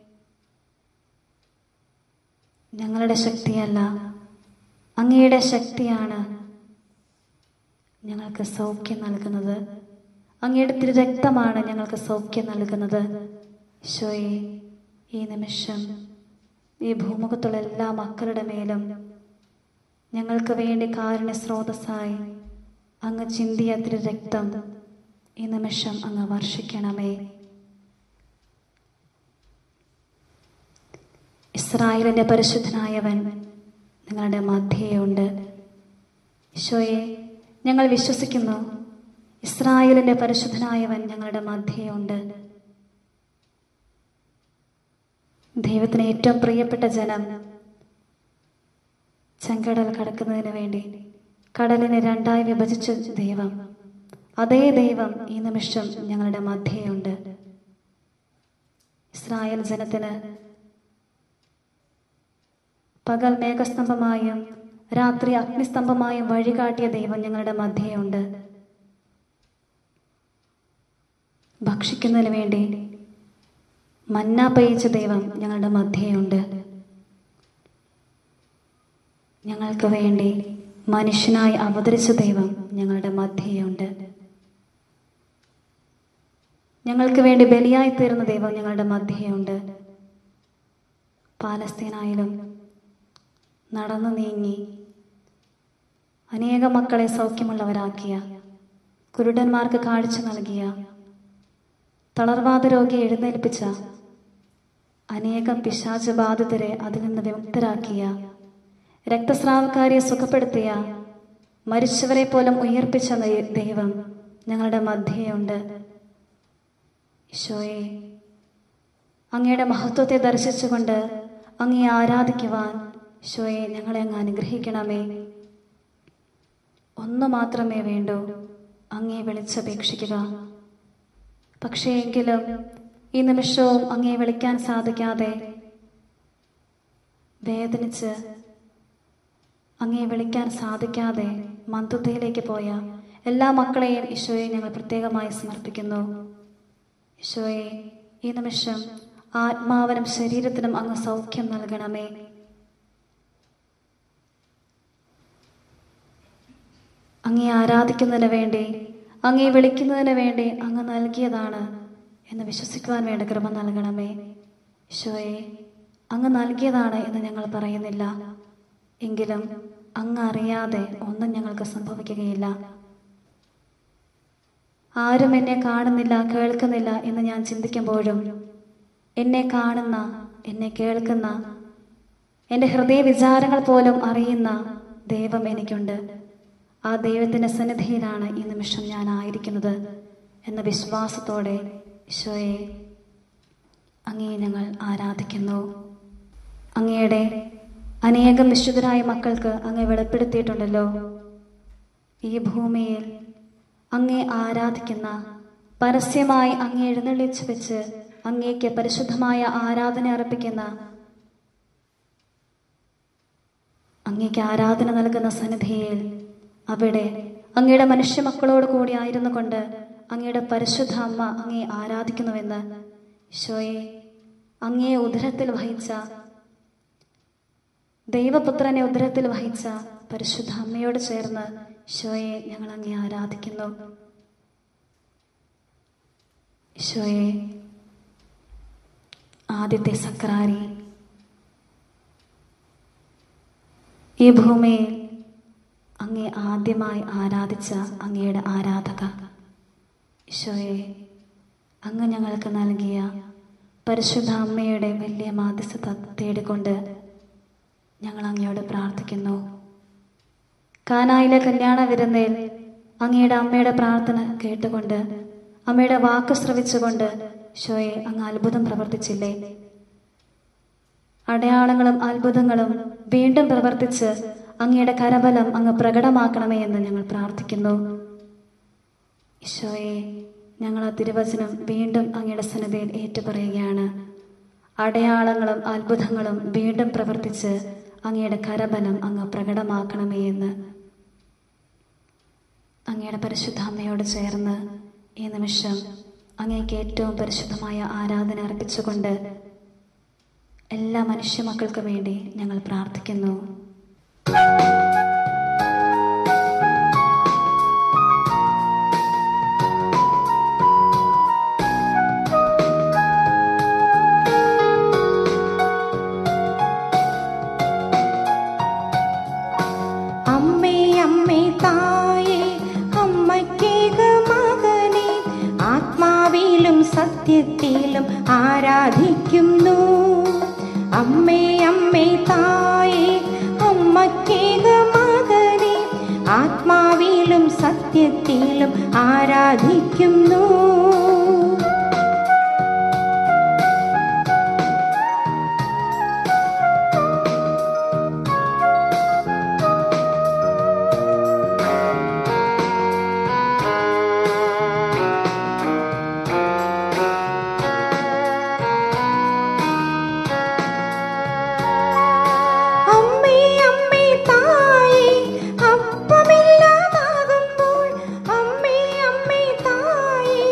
ഞങ്ങളുടെ ശക്തിയല്ല അങ്ങയുടെ ശക്തിയാണ് ഞങ്ങൾക്ക് സൗഖ്യം നൽകുന്നത് അങ്ങയുടെ തിരുരക്തമാണ് ഞങ്ങൾക്ക് സൗഖ്യം നൽകുന്നത് ഈശോയെ ഈ നിമിഷം ഈ ഭൂമുഖത്തുള്ള എല്ലാ മക്കളുടെ മേലും ഞങ്ങൾക്ക് വേണ്ടി കാരുണ്യ സ്രോതസ്സായി അങ്ങ് ചിന്തിയ തിരുരക്തം ഈ നിമിഷം അങ്ങ് വർഷിക്കണമേ ഇസ്രായേലിന്റെ പരിശുദ്ധനായവൻ നിങ്ങളുടെ മധ്യയുണ്ട് ഈശോയെ ഞങ്ങൾ വിശ്വസിക്കുന്നു ഇസ്രായേലിന്റെ പരിശുദ്ധനായവൻ ഞങ്ങളുടെ മധ്യയുണ്ട് ദൈവത്തിന് ഏറ്റവും പ്രിയപ്പെട്ട ജനം ചെങ്കടൽ കടക്കുന്നതിന് വേണ്ടി കടലിനെ രണ്ടായി വിഭജിച്ച ദൈവം അതേ ദൈവം ഈ നിമിഷം ഞങ്ങളുടെ മധ്യയുണ്ട് ഇസ്രായേൽ ജനത്തിന് പകൽ മേഘസ്തംഭമായും രാത്രി അഗ്നിസ്തംഭമായും വഴികാട്ടിയ ദൈവം ഞങ്ങളുടെ മധ്യയുണ്ട് ഭക്ഷിക്കുന്നതിന് വേണ്ടി മന്ന പെയ്ച്ച ദൈവം ഞങ്ങളുടെ മധ്യയുണ്ട് ഞങ്ങൾക്ക് വേണ്ടി മനുഷ്യനായി അവതരിച്ച ദൈവം ഞങ്ങളുടെ മധ്യയുണ്ട് ഞങ്ങൾക്ക് വേണ്ടി ബലിയായി തീർന്ന ദൈവം ഞങ്ങളുടെ മധ്യയുണ്ട് പാലസ്തീനായാലും നടന്നു നീങ്ങി അനേക മക്കളെ സൗഖ്യമുള്ളവരാക്കിയ കുരുടന്മാർക്ക് കാഴ്ച നൽകിയ തളർവാദ രോഗിയെ എഴുന്നേൽപ്പിച്ച അനേകം പിശാച ബാധിതരെ അതിൽ നിന്ന് വിമുക്തരാക്കിയ രക്തസ്രാവക്കാരിയെ സുഖപ്പെടുത്തിയ മരിച്ചവരെ പോലും ഉയർപ്പിച്ച ദൈ- ദൈവം ഞങ്ങളുടെ മധ്യയുണ്ട് ഈശോയെ അങ്ങയുടെ മഹത്വത്തെ ദർശിച്ചുകൊണ്ട് അങ്ങയെ ആരാധിക്കുവാൻ ഈശോയെ ഞങ്ങളെ അങ്ങ് അനുഗ്രഹിക്കണമേ ഒന്ന് മാത്രമേ വേണ്ടൂ അങ്ങയെ വിളിച്ചപേക്ഷിക്കുക പക്ഷേ എങ്കിലും ഈ നിമിഷവും അങ്ങയെ വിളിക്കാൻ സാധിക്കാതെ വേദനിച്ച് അങ്ങയെ വിളിക്കാൻ സാധിക്കാതെ മന്ദതയിലേക്ക് പോയ എല്ലാ മക്കളെയും ഈശോയെ ഞങ്ങൾ പ്രത്യേകമായി സമർപ്പിക്കുന്നു ഈശോയെ ഈ നിമിഷം ആത്മാവിനും ശരീരത്തിനും അങ്ങ് സൗഖ്യം നൽകണമേ അങ്ങേ ആരാധിക്കുന്നതിന് വേണ്ടി അങ്ങേ വിളിക്കുന്നതിന് വേണ്ടി അങ്ങ് നൽകിയതാണ് എന്ന് വിശ്വസിക്കുവാൻ വേണ്ട കൃപ നൽകണമേ ഈശോയെ അങ്ങ് നൽകിയതാണ് എന്ന് ഞങ്ങൾ പറയുന്നില്ല എങ്കിലും അങ്ങ് അറിയാതെ ഒന്നും ഞങ്ങൾക്ക് സംഭവിക്കുകയില്ല ആരും എന്നെ കാണുന്നില്ല കേൾക്കുന്നില്ല എന്ന് ഞാൻ ചിന്തിക്കുമ്പോഴും എന്നെ കാണുന്ന എന്നെ കേൾക്കുന്ന എൻ്റെ ഹൃദയ വിചാരങ്ങൾ പോലും അറിയുന്ന ദൈവം എനിക്കുണ്ട് ആ ദൈവത്തിൻ്റെ സന്നിധിയിലാണ് ഈ നിമിഷം ഞാൻ ആയിരിക്കുന്നത് എന്ന വിശ്വാസത്തോടെ ഈശോയെ അങ്ങേ ഞങ്ങൾ ആരാധിക്കുന്നു അങ്ങയുടെ അനേകം വിശുദ്ധരായ മക്കൾക്ക് അങ്ങ് വെളിപ്പെടുത്തിയിട്ടുണ്ടല്ലോ ഈ ഭൂമിയിൽ അങ്ങേ ആരാധിക്കുന്ന പരസ്യമായി അങ്ങേ എഴുന്നള്ളിച്ചു വെച്ച് അങ്ങേക്ക് പരിശുദ്ധമായ ആരാധന അർപ്പിക്കുന്ന അങ്ങേക്ക് ആരാധന നൽകുന്ന സന്നിധിയിൽ അവിടെ അങ്ങയുടെ മനുഷ്യ മക്കളോട് കൂടി ആയിരുന്നു കൊണ്ട് അങ്ങയുടെ പരിശുദ്ധ അമ്മ അങ്ങേ ആരാധിക്കുന്നുവെന്ന് ഈശോയെ അങ്ങേ ഉദരത്തിൽ വഹിച്ച ദൈവപുത്രനെ ഉദരത്തിൽ വഹിച്ച പരിശുദ്ധ അമ്മയോട് ചേർന്ന് ഈശോയെ ഞങ്ങൾ അങ്ങേ ആരാധിക്കുന്നു ഈശോയെ ആദ്യത്തെ സക്രാരി ഈ ഭൂമിയിൽ അങ്ങേ ആദ്യമായി ആരാധിച്ച അങ്ങയുടെ ആരാധക ഈശോയെ അങ്ങ് ഞങ്ങൾക്ക് നൽകിയ പരിശുദ്ധ അമ്മയുടെ വലിയ മാധ്യസ്ഥത തേടിക്കൊണ്ട് ഞങ്ങൾ അങ്ങയോട് പ്രാർത്ഥിക്കുന്നു കാനായിലെ കല്യാണ വിരുന്നിൽ അങ്ങയുടെ അമ്മയുടെ പ്രാർത്ഥന കേട്ടുകൊണ്ട് അമ്മയുടെ വാക്ക് ശ്രവിച്ചുകൊണ്ട് ഷോയെ അങ്ങ് അത്ഭുതം പ്രവർത്തിച്ചില്ലേ അടയാളങ്ങളും അത്ഭുതങ്ങളും വീണ്ടും പ്രവർത്തിച്ച് അങ്ങയുടെ കരബലം അങ്ങ് പ്രകടമാക്കണമേ എന്ന് ഞങ്ങൾ പ്രാർത്ഥിക്കുന്നു ഈശോയെ ഞങ്ങൾ ആ തിരുവചനം വീണ്ടും അങ്ങയുടെ സന്നിധിയിൽ ഏറ്റുപറയുകയാണ് അടയാളങ്ങളും അത്ഭുതങ്ങളും വീണ്ടും പ്രവർത്തിച്ച് അങ്ങയുടെ കരബലം അങ്ങ് പ്രകടമാക്കണമേ എന്ന് അങ്ങയുടെ പരിശുദ്ധ അമ്മയോട് ചേർന്ന് ഈ നിമിഷം അങ്ങേക്ക് ഏറ്റവും പരിശുദ്ധമായ ആരാധന അർപ്പിച്ചുകൊണ്ട് എല്ലാ മനുഷ്യ മക്കൾക്കും വേണ്ടി ഞങ്ങൾ പ്രാർത്ഥിക്കുന്നു അമ്മേ അമ്മേ തായേ അമ്മയ്ക്കേക മകനെ ആത്മാവിലും സത്യത്തിലും ആരാധിക്കുന്നു അമ്മേ അമ്മേ തായേ അമ്മയ്ക്കേക മകനെ ആത്മാവിലും സത്യത്തിലും ആരാധിക്കുന്നു അമ്മേ അമ്മേ തായേ അപ്പമില്ലാതാകുമ്പോൾ അമ്മേ അമ്മേ തായേ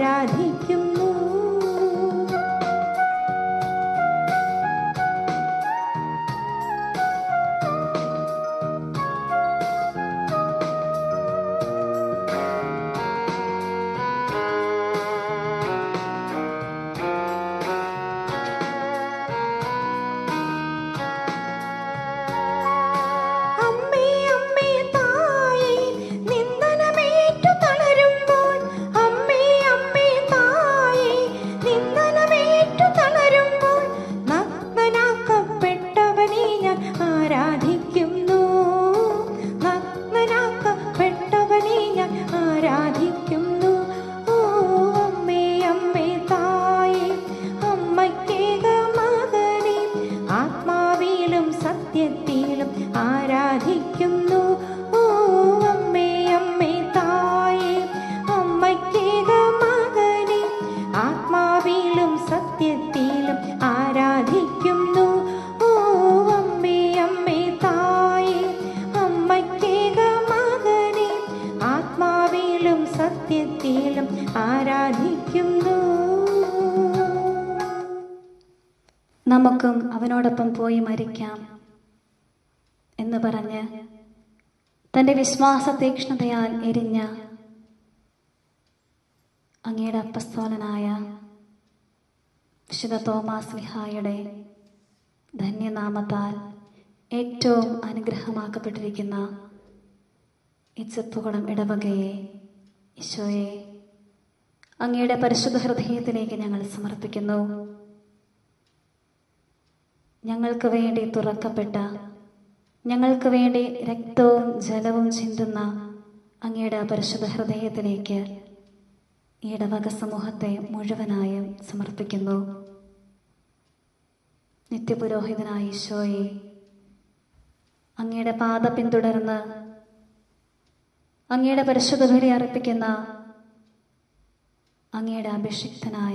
ആരാധിക്കുന്നു അമ്മേ അമ്മേ തായേ നിന്ദനമേറ്റു തളരുമ്പോൾ അമ്മേ അമ്മേ തായേ നിന്ദനമേറ്റു തളരുമ്പോൾ നഗ്നനാക്കപ്പെട്ടവനെ ഞാൻ ആരാധിക്കുന്നു നഗ്നനാക്കപ്പെട്ടവനെ ഞാൻ ആരാധിക്കുന്നു ഓ അമ്മേ അമ്മേ തായേ അമ്മയ്ക്കേക മകനെ ആത്മാവിലും സത്യത്തിലും ആരാധിക്കുന്നു ഓ അമ്മേ അമ്മേ തായേ അമ്മയ്ക്കേക മകനെ ആത്മാവിലും സത്യത്തിലും ആരാധിക്കുന്നു ഓ അമ്മേ അമ്മേ തായേ അമ്മയ്ക്കേക മകനെ ആത്മാവിലും സത്യത്തിലും ആരാധിക്കുന്നു നമുക്കും അവനോടൊപ്പം പോയി മരിക്കാം എന്ന് പറഞ്ഞ് തന്റെ വിശ്വാസ തീക്ഷ്ണതയാൽ എരിഞ്ഞ അങ്ങയുടെ അപ്പസ്തോലനായ വിശുദ്ധ തോമാസ് ലിഹായുടെ ധന്യനാമത്താൽ ഏറ്റവും അനുഗ്രഹമാക്കപ്പെട്ടിരിക്കുന്ന ഈ ചെപ്പുകുളം ഇടവകയെ ഈശോയെ അങ്ങയുടെ പരിശുദ്ധ ഹൃദയത്തിലേക്ക് ഞങ്ങൾ സമർപ്പിക്കുന്നു ഞങ്ങൾക്ക് വേണ്ടി തുറക്കപ്പെട്ട ഞങ്ങൾക്ക് വേണ്ടി രക്തവും ജലവും ചിന്തുന്ന അങ്ങയുടെ ആ പരിശുദ്ധ ഹൃദയത്തിലേക്ക് ഈ ഇടവക സമൂഹത്തെ മുഴുവനായും സമർപ്പിക്കുന്നു നിത്യപുരോഹിതനായ ഈശോയെ അങ്ങയുടെ പാത പിന്തുടർന്ന് അങ്ങയുടെ പരിശുദ്ധ ബലി അർപ്പിക്കുന്ന അങ്ങയുടെ അഭിഷിക്തനായ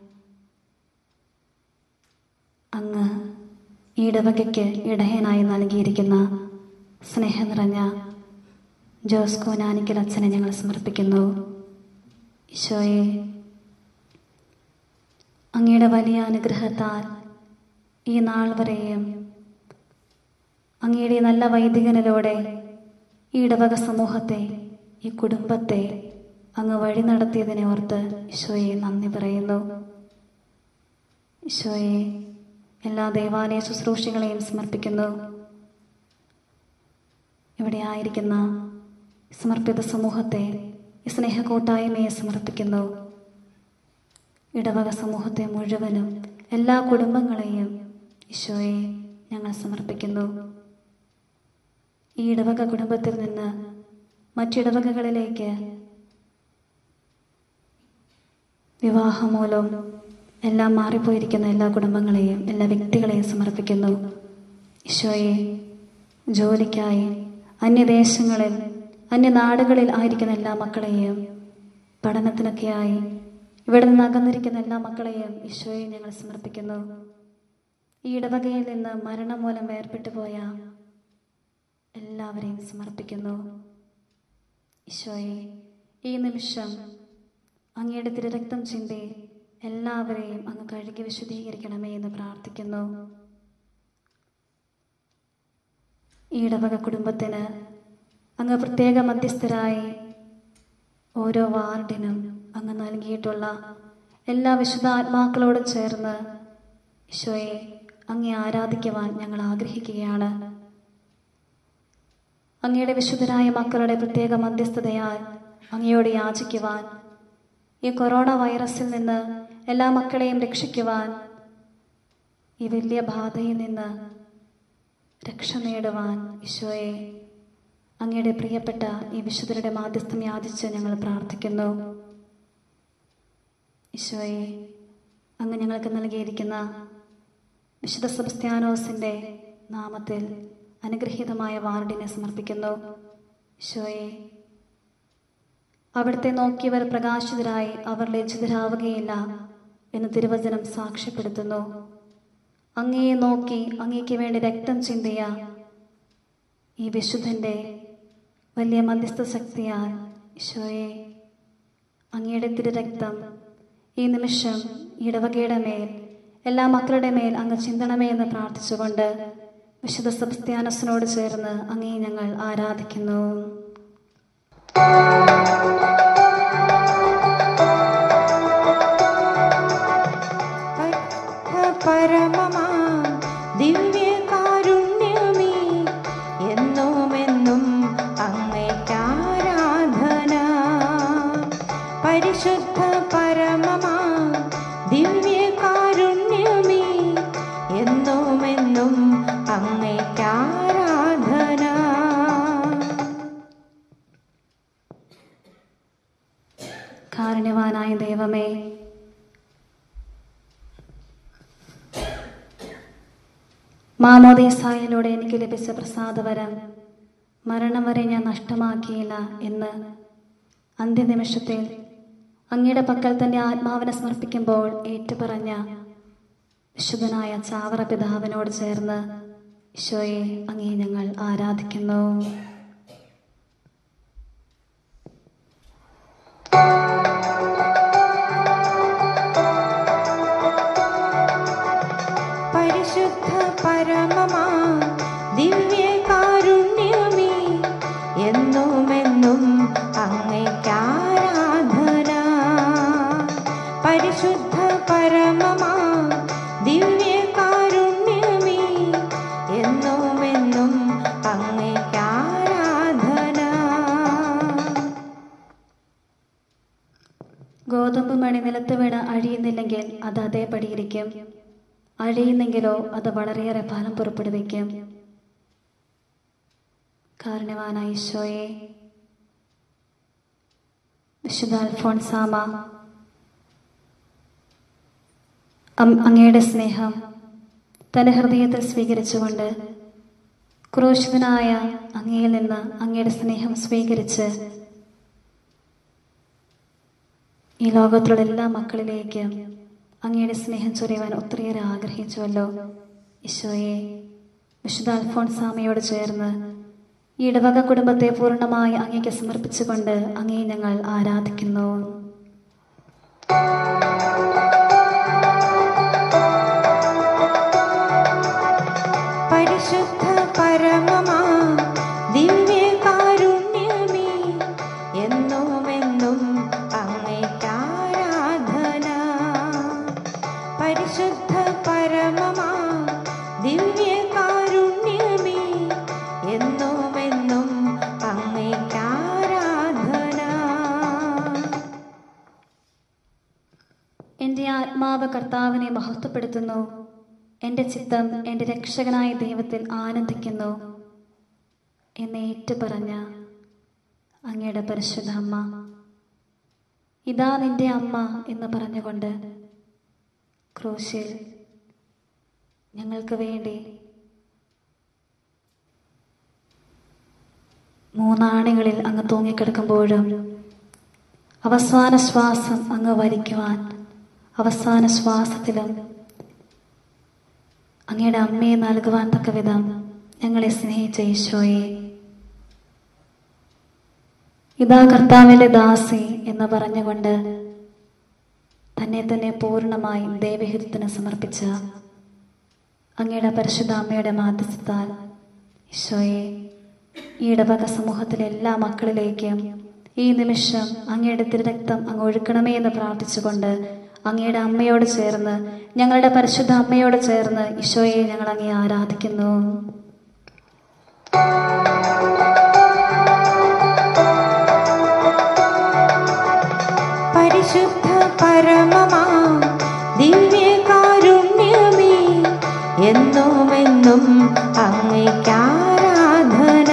അങ്ങ് ഈ ഇടവകയ്ക്ക് ഇടയനായി നൽകിയിരിക്കുന്ന സ്നേഹം നിറഞ്ഞ ജോസ് കോനാനിക്കൽ അച്ഛനെ ഞങ്ങൾ സമർപ്പിക്കുന്നു ഈശോയെ അങ്ങയുടെ വലിയ അനുഗ്രഹത്താൽ ഈ നാൾ വരെയും അങ്ങയുടെ നല്ല വൈദികനിലൂടെ ഈ ഇടവക സമൂഹത്തെ ഈ കുടുംബത്തെ അങ്ങ് വഴി നടത്തിയതിനെ ഓർത്ത് ഈശോയെ നന്ദി പറയുന്നു ഈശോയെ എല്ലാ ദേവാലയ ശുശ്രൂഷകളെയും സമർപ്പിക്കുന്നു ഇവിടെ ആയിരിക്കുന്ന സമർപ്പിത സമൂഹത്തെ ഈ സ്നേഹ കൂട്ടായ്മയെ സമർപ്പിക്കുന്നു ഇടവക സമൂഹത്തെ മുഴുവനും എല്ലാ കുടുംബങ്ങളെയും ഈശോയെ ഞങ്ങൾ സമർപ്പിക്കുന്നു ഈ ഇടവക കുടുംബത്തിൽ നിന്ന് മറ്റിടവകകളിലേക്ക് വിവാഹമൂലം എല്ലാം മാറിപ്പോയിരിക്കുന്ന എല്ലാ കുടുംബങ്ങളെയും എല്ലാ വ്യക്തികളെയും സമർപ്പിക്കുന്നു ഈശോയെ ജോലിക്കായി അന്യദേശങ്ങളിൽ അന്യനാടുകളിൽ ആയിരിക്കുന്ന എല്ലാ മക്കളെയും പഠനത്തിനൊക്കെയായി ഇവിടെ നിന്ന് അകന്നിരിക്കുന്ന എല്ലാ മക്കളെയും ഈശോയെ ഞങ്ങൾ സമർപ്പിക്കുന്നു ഈ ഇടവകയിൽ നിന്ന് മരണം മൂലം വേർപെട്ടു പോയ എല്ലാവരെയും സമർപ്പിക്കുന്നു ഈശോയെ ഈ നിമിഷം അങ്ങയുടെ തിരുരക്തം ചിന്തി എല്ലാവരെയും അങ്ങ് കഴുകി വിശദീകരിക്കണമേ എന്ന് പ്രാർത്ഥിക്കുന്നു ഈ ഇടവക കുടുംബത്തിന് അങ്ങ് പ്രത്യേക മധ്യസ്ഥരായി ഓരോ വാർഡിനും അങ്ങ് നൽകിയിട്ടുള്ള എല്ലാ വിശുദ്ധാത്മാക്കളോടും ചേർന്ന് ഈശോയെ അങ്ങേ ആരാധിക്കുവാൻ ഞങ്ങൾ ആഗ്രഹിക്കുകയാണ് അങ്ങയുടെ വിശുദ്ധരായ മക്കളുടെ പ്രത്യേക മധ്യസ്ഥതയാൽ അങ്ങയോട് യാചിക്കുവാൻ ഈ കൊറോണ വൈറസിൽ നിന്ന് എല്ലാ മക്കളെയും രക്ഷിക്കുവാൻ ഈ വലിയ ബാധയിൽ നിന്ന് രക്ഷ നേടുവാൻ ഈശോയെ അങ്ങയുടെ പ്രിയപ്പെട്ട ഈ വിശുദ്ധരുടെ മാധ്യസ്ഥം യാചിച്ച് ഞങ്ങൾ പ്രാർത്ഥിക്കുന്നു ഈശോയെ അങ്ങ് ഞങ്ങൾക്ക് നൽകിയിരിക്കുന്ന വിശുദ്ധ സെബസ്ത്യാനോസിന്റെ നാമത്തിൽ അനുഗ്രഹീതമായ വാർഡിനെ സമർപ്പിക്കുന്നു ഈശോയെ അവിടുത്തെ നോക്കിയവർ പ്രകാശിതരായി അവർ ലജ്ജിതരാവുകയില്ല എന്ന് തിരുവചനം സാക്ഷ്യപ്പെടുത്തുന്നു അങ്ങയെ നോക്കി അങ്ങയ്ക്ക് വേണ്ടി രക്തം ചിന്തിയ ഈ വിശുദ്ധന്റെ വലിയ മധ്യസ്ഥ ശക്തിയാൽ ഈശോയെ അങ്ങയുടെ തിരുരക്തം ഈ നിമിഷം ഇടവകയുടെ മേൽ എല്ലാ മക്കളുടെ മേൽ അങ്ങ് ചിന്തണമേ എന്ന് പ്രാർത്ഥിച്ചുകൊണ്ട് വിശുദ്ധ സബ്സ്ത്യാനസിനോട് ചേർന്ന് അങ്ങേ ഞങ്ങൾ ആരാധിക്കുന്നു പരമമാ ദിവ്യകാരുണ്യമേ എന്നുമെന്നും അങ്ങേക്കാരാധന പരിശുദ്ധ പരമമാ ദിവ്യകാരുണ്യമേ എന്നുമെന്നും അങ്ങേക്കാരാധന കാരുണ്യവാനായ ദൈവമേ മാമോദീസായിലൂടെ എനിക്ക് ലഭിച്ച പ്രസാദവരം മരണം വരെ ഞാൻ നഷ്ടമാക്കിയില്ല എന്ന് അന്ത്യനിമിഷത്തിൽ അങ്ങയുടെ പക്കൽ തന്റെ ആത്മാവിനെ സമർപ്പിക്കുമ്പോൾ ഏറ്റുപറഞ്ഞ വിശുദ്ധനായ ചാവറ പിതാവിനോട് ചേർന്ന് ഈശോയെ അങ്ങേ ഞങ്ങൾ ആരാധിക്കുന്നു പരിശുദ്ധ പരമമാ ദിവ്യകാരുണ്യമേ എന്നുമെന്നും അങ്ങേക്കാരാധന പരിശുദ്ധ പരമമാ ദിവ്യകാരുണ്യമേ എന്നുമെന്നും അങ്ങേക്കാരാധന ഗോതമ്പ് മണി നിലത്ത് വീണ് അഴിയുന്നില്ലെങ്കിൽ അത് അതേപടിയിരിക്കും അഴിയുന്നെങ്കിലോ അത് വളരെയേറെ ഫലം പുറപ്പെടുവിക്കും കാരണവാനായ ഈശോയെ വിശുദ്ധ അൽഫോൺസാമ അം- അങ്ങയുടെ സ്നേഹം തന്റെ ഹൃദയത്തിൽ സ്വീകരിച്ചുകൊണ്ട് ക്രൂശിതനായ അങ്ങയിൽ നിന്ന് അങ്ങയുടെ സ്നേഹം സ്വീകരിച്ച് ഈ ലോകത്തിലുള്ള എല്ലാ മക്കളിലേക്കും അങ്ങയുടെ സ്നേഹം ചൊരിയുവാൻ ഒത്തിരിയേറെ ആഗ്രഹിച്ചുവല്ലോ ഈശോയെ വിശുദ്ധ അൽഫോൺസാമയോട് ചേർന്ന് ഈ ഇടവക കുടുംബത്തെ പൂർണ്ണമായി അങ്ങേക്ക് സമർപ്പിച്ചുകൊണ്ട് അങ്ങേ ഞങ്ങൾ ആരാധിക്കുന്നു പരിശുദ്ധ പരമമാ ദിവ്യകാരുണ്യമേ എന്നുമെന്നും അങ്ങേക്കാരാധന പരിശുദ്ധ പരമമാ ദിവ്യകാരുണ്യമേ എന്നുമെന്നും അങ്ങേക്കാരാധന എൻ്റെ ആത്മാവ് കർത്താവിനെ മഹത്വപ്പെടുത്തുന്നു എൻ്റെ ചിത്തം എൻ്റെ രക്ഷകനായ ദൈവത്തിൽ ആനന്ദിക്കുന്നു എന്ന് ഏറ്റുപറഞ്ഞ അങ്ങയുടെ പരിശുദ്ധ അമ്മ ഇതാ നിന്റെ അമ്മ എന്ന് പറഞ്ഞുകൊണ്ട് ക്രൂശിൽ ഞങ്ങൾക്ക് വേണ്ടി മൂന്നാണികളിൽ അങ്ങ് തൂങ്ങിക്കിടക്കുമ്പോഴും അവസാന ശ്വാസം അങ്ങ് വലിക്കുവാൻ അവസാന ശ്വാസത്തിലും അങ്ങയുടെ അമ്മയെ നൽകുവാൻ തക്ക വിധം ഞങ്ങളെ സ്നേഹിച്ച ഈശോയെ ഇതാ കർത്താവിന്റെ ദാസി എന്ന് പറഞ്ഞുകൊണ്ട് തന്നെ തന്നെ പൂർണ്ണമായി ദൈവഹിതത്തിന് സമർപ്പിച്ച അങ്ങയുടെ പരിശുദ്ധ അമ്മയുടെ മാധ്യസ്ഥത്താൽ ഈശോയെ ഈ ഇടവക സമൂഹത്തിലെ എല്ലാ മക്കളിലേക്കും ഈ നിമിഷം അങ്ങയുടെ തിരുരക്തം അങ്ങ് ഒഴുക്കണമേ എന്ന് പ്രാർത്ഥിച്ചുകൊണ്ട് അങ്ങയുടെ അമ്മയോട് ചേർന്ന് ഞങ്ങളുടെ പരിശുദ്ധ അമ്മയോട് ചേർന്ന് ഈശോയെ ഞങ്ങൾ അങ്ങേ ആരാധിക്കുന്നു പരിശുദ്ധ പരമമാ ദിവ്യകാരുണ്യമേ എന്നുമെന്നും അങ്ങേക്കാരാധന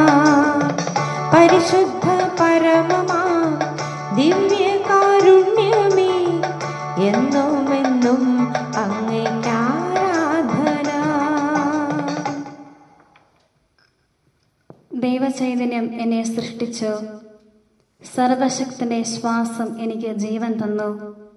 പരിശുദ്ധ പരമമാ ദിവ്യകാരുണ്യമേ എന്നുമെന്നും അങ്ങേക്കാരാധന ദൈവചൈതന്യം എന്നെ സൃഷ്ടിച്ചു സർവശക്തന്റെ ശ്വാസം എനിക്ക് ജീവൻ തന്നു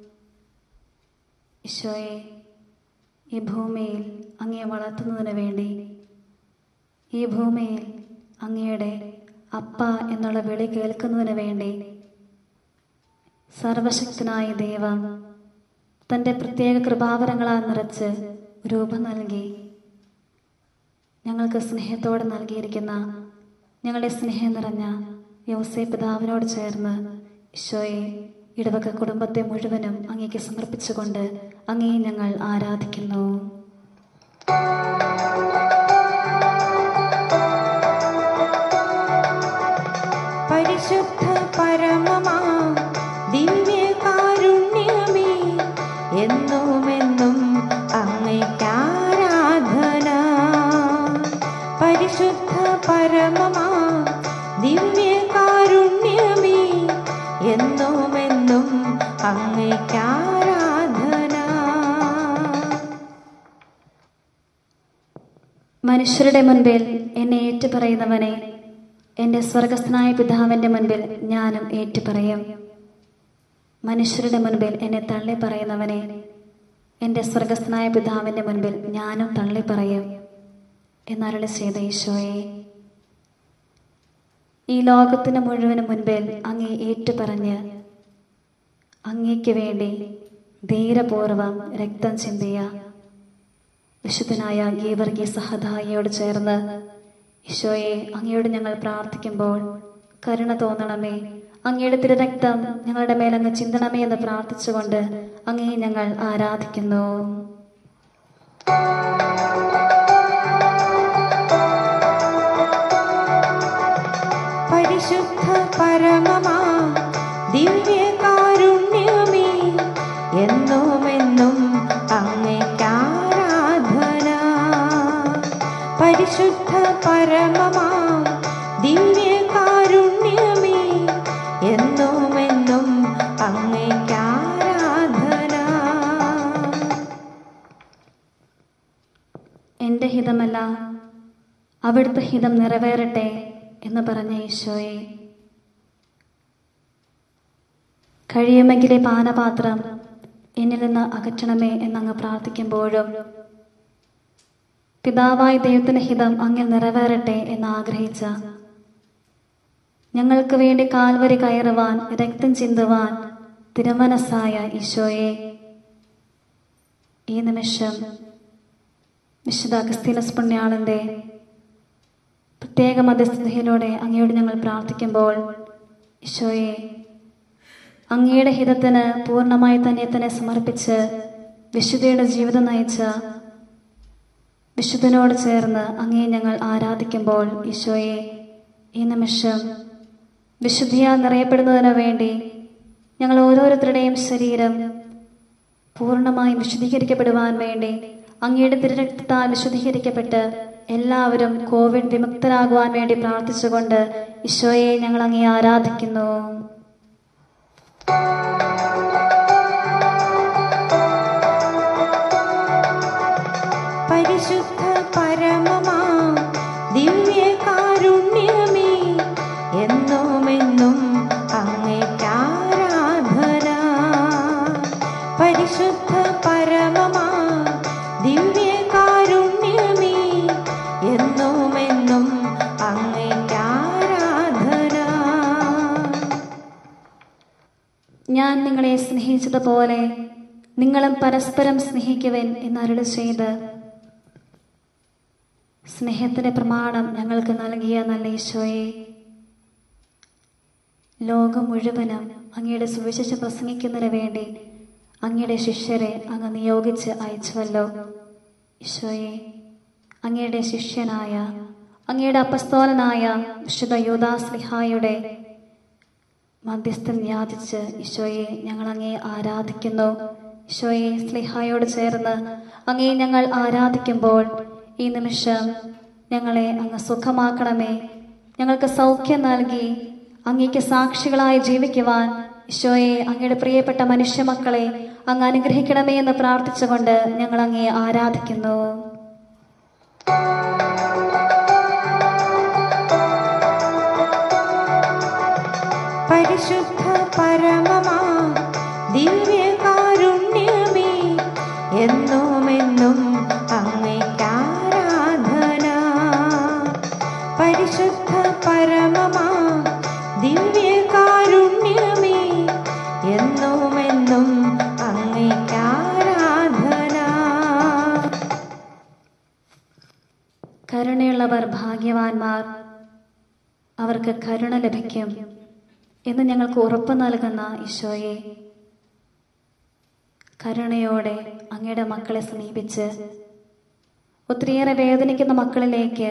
ഈശോയെ ഈ ഭൂമിയിൽ അങ്ങയെ വളർത്തുന്നതിന് വേണ്ടി ഈ ഭൂമിയിൽ അങ്ങയുടെ അപ്പ എന്നുള്ള വിളി കേൾക്കുന്നതിന് വേണ്ടി സർവശക്തനായ ദൈവം തൻ്റെ പ്രത്യേക കൃപാവരങ്ങളാൽ നിറച്ച് രൂപം നൽകി ഞങ്ങൾക്ക് സ്നേഹത്തോടെ നൽകിയിരിക്കുന്ന ഞങ്ങളുടെ സ്നേഹം നിറഞ്ഞ യോസേ പിതാവിനോട് ചേർന്ന് ഈശോയെ ഇടവക കുടുംബത്തെ മുഴുവനും അങ്ങേക്ക് സമർപ്പിച്ചുകൊണ്ട് അങ്ങേ ഞങ്ങൾ ആരാധിക്കുന്നു പരിശുദ്ധ പരമമാ ദിവ്യകാരുണ്യമേ എന്നുമെന്നും അങ്ങയ്ക്കാരാധന പരിശുദ്ധ പരമമാ ദിവ്യകാരുണ്യമേ എന്നുമെന്നും അങ്ങയ്ക്കാരാധന മനുഷ്യരുടെ മുൻപിൽ എന്നെ ഏറ്റുപറയുന്നവനെ എൻ്റെ സ്വർഗസ്ഥനായ പിതാവിൻ്റെ മുൻപിൽ ഞാനും ഏറ്റുപറയും മനുഷ്യരുടെ മുൻപിൽ എന്നെ തള്ളി പറയുന്നവനെ എൻ്റെ സ്വർഗസ്ഥനായ പിതാവിൻ്റെ മുൻപിൽ ഞാനും തള്ളി പറയും എന്നരുളി ചെയ്ത ഈശോയെ ഈ ലോകത്തിന് മുഴുവനും മുൻപിൽ അങ്ങേ ഏറ്റുപറഞ്ഞ് അങ്ങേക്ക് വേണ്ടി ധീരപൂർവം രക്തം ചിന്തിയ വിശുദ്ധനായ ഗീവർഗി സഹദായിയോട് ചേർന്ന് ഈശോയെ അങ്ങയോട് ഞങ്ങൾ പ്രാർത്ഥിക്കുമ്പോൾ കരുണ തോന്നണമേ അങ്ങയുടെ തിരുരക്തം ഞങ്ങളുടെ മേലങ്ങ് ചിന്തണമേ എന്ന് പ്രാർത്ഥിച്ചുകൊണ്ട് അങ്ങേ ഞങ്ങൾ ആരാധിക്കുന്നു പരിശുദ്ധ പരമമാ ദിവ്യകാരുണ്യമേ എന്നുമെന്നും അങ്ങയ്ക്കാരാധന പരിശുദ്ധ പരമമാ ദിവ്യകാരുണ്യമേ എന്നുമെന്നും അങ്ങയ്ക്കാരാധന എൻ്റെ ഹിതമല്ല അവിടുത്തെ ഹിതം നിറവേറട്ടെ എന്ന് പറഞ്ഞ ഈശോയെ കഴിയുമെങ്കിലേ പാനപാത്രം എന്നിൽ നിന്ന് അകറ്റണമേ എന്നങ്ങ് പ്രാർത്ഥിക്കുമ്പോഴും പിതാവായ ദൈവത്തിന്റെ ഹിതം അങ്ങിൽ നിറവേറട്ടെ എന്ന് ആഗ്രഹിച്ച ഞങ്ങൾക്ക് വേണ്ടി കാൽവരി കയറുവാൻ രക്തം ചിന്തുവാൻ തിരുമനസ്സായ ഈശോയെ ഈ നിമിഷം വിശുദ്ധ അഗസ്തീനസ് പുണ്യാളന്റെ പ്രത്യേക മധ്യസ്ഥതയിലൂടെ അങ്ങയോട് ഞങ്ങൾ പ്രാർത്ഥിക്കുമ്പോൾ ഈശോയെ അങ്ങയുടെ ഹിതത്തിന് പൂർണ്ണമായി തന്നെ തന്നെ സമർപ്പിച്ച് വിശുദ്ധയുടെ ജീവിതം നയിച്ച വിശുദ്ധനോട് ചേർന്ന് അങ്ങയെ ഞങ്ങൾ ആരാധിക്കുമ്പോൾ ഈശോയെ ഈ നിമിഷം വിശുദ്ധിയാൽ നിറയപ്പെടുന്നതിനു വേണ്ടി ഞങ്ങൾ ഓരോരുത്തരുടെയും ശരീരം പൂർണ്ണമായും വിശുദ്ധീകരിക്കപ്പെടുവാൻ വേണ്ടി അങ്ങയുടെ തിരുരക്തത്താൽ വിശുദ്ധീകരിക്കപ്പെട്ട് എല്ലാവരും കോവിഡ് വിമുക്തരാകുവാൻ വേണ്ടി പ്രാർത്ഥിച്ചുകൊണ്ട് ഈശോയെ ഞങ്ങൾ അങ്ങേ ആരാധിക്കുന്നു പരിശുദ്ധ പരമമാ ദിവ്യകാരുണ്യമേ എന്നുമെന്നും അങ്ങയ്ക്കാരാധന പരിശുദ്ധ പരമമാ ദിവ്യകാരുണ്യമേ എന്നുമെന്നും അങ്ങയ്ക്കാരാധന ഞാൻ നിങ്ങളെ സ്നേഹിച്ചതുപോലെ നിങ്ങളും പരസ്പരം സ്നേഹിക്കുവൻ എന്നരുളി ചെയ്ത് സ്നേഹത്തിന്റെ പ്രമാണം ഞങ്ങൾക്ക് നൽകിയ നല്ല ഈശോയെ ലോകം മുഴുവനും അങ്ങയുടെ സുവിശേഷം പ്രസംഗിക്കുന്നതിന് വേണ്ടി അങ്ങയുടെ ശിഷ്യരെ അങ്ങ് നിയോഗിച്ച് അയച്ചുവല്ലോ ഈശോയെ അങ്ങയുടെ ശിഷ്യനായ അങ്ങയുടെ അപ്പസ്തോലനായ വിശുദ്ധ യൂദാസ്ലിഹായുടെ മധ്യസ്ഥൻ യാചിച്ച് ഈശോയെ ഞങ്ങൾ അങ്ങേ ആരാധിക്കുന്നു ഈശോയെ സ്ലിഹായോട് ചേർന്ന് അങ്ങേ ഞങ്ങൾ ആരാധിക്കുമ്പോൾ ഈ നിമിഷം ഞങ്ങളെ അങ്ങ് സുഖമാക്കണമേ ഞങ്ങൾക്ക് സൗഖ്യം നൽകി അങ്ങേക്ക് സാക്ഷികളായി ജീവിക്കുവാൻ ഈശോയെ അങ്ങയുടെ പ്രിയപ്പെട്ട മനുഷ്യ മക്കളെ അങ്ങ് അനുഗ്രഹിക്കണമേ എന്ന് പ്രാർത്ഥിച്ചുകൊണ്ട് ഞങ്ങൾ അങ്ങേ ആരാധിക്കുന്നു പരിശുദ്ധ പരമമാ ദിവ്യകാരുണ്യമേ എന്നുമെന്നും അങ്ങയ്ക്കാരാധന പരിശുദ്ധ പരമമാ ദിവ്യകാരുണ്യമേ കരുണയുള്ളവർ ഭാഗ്യവാന്മാർ അവർക്ക് കരുണ ലഭിക്കും എന്ന് ഞങ്ങൾക്ക് ഉറപ്പ് നൽകുന്ന ഈശോയെ കരുണയോടെ അങ്ങയുടെ മക്കളെ സമീപിച്ച് ഒത്തിരിയേറെ വേദനിക്കുന്ന മക്കളിലേക്ക്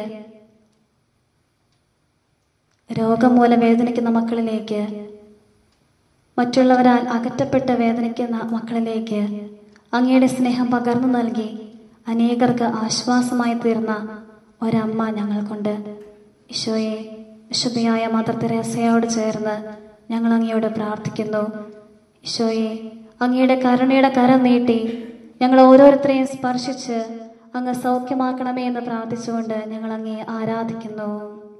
രോഗം മൂലം വേദനിക്കുന്ന മക്കളിലേക്ക് മറ്റുള്ളവരാൽ അകറ്റപ്പെട്ട് വേദനിക്കുന്ന മക്കളിലേക്ക് അങ്ങയുടെ സ്നേഹം പകർന്നു നൽകി അനേകർക്ക് ആശ്വാസമായി തീർന്ന ഒരമ്മ ഞങ്ങൾക്കുണ്ട് ഈശോയെ വിശുദ്ധിയായ മദർ തെരേസയോട് ചേർന്ന് ഞങ്ങൾ അങ്ങയോട് പ്രാർത്ഥിക്കുന്നു ഈശോയെ അങ്ങയുടെ കരുണയുടെ കരം നീട്ടി ഞങ്ങൾ ഓരോരുത്തരെയും സ്പർശിച്ച് അങ്ങ് സൗഖ്യമാക്കണമേ എന്ന് പ്രാർത്ഥിച്ചുകൊണ്ട് ഞങ്ങൾ അങ്ങയെ ആരാധിക്കുന്നു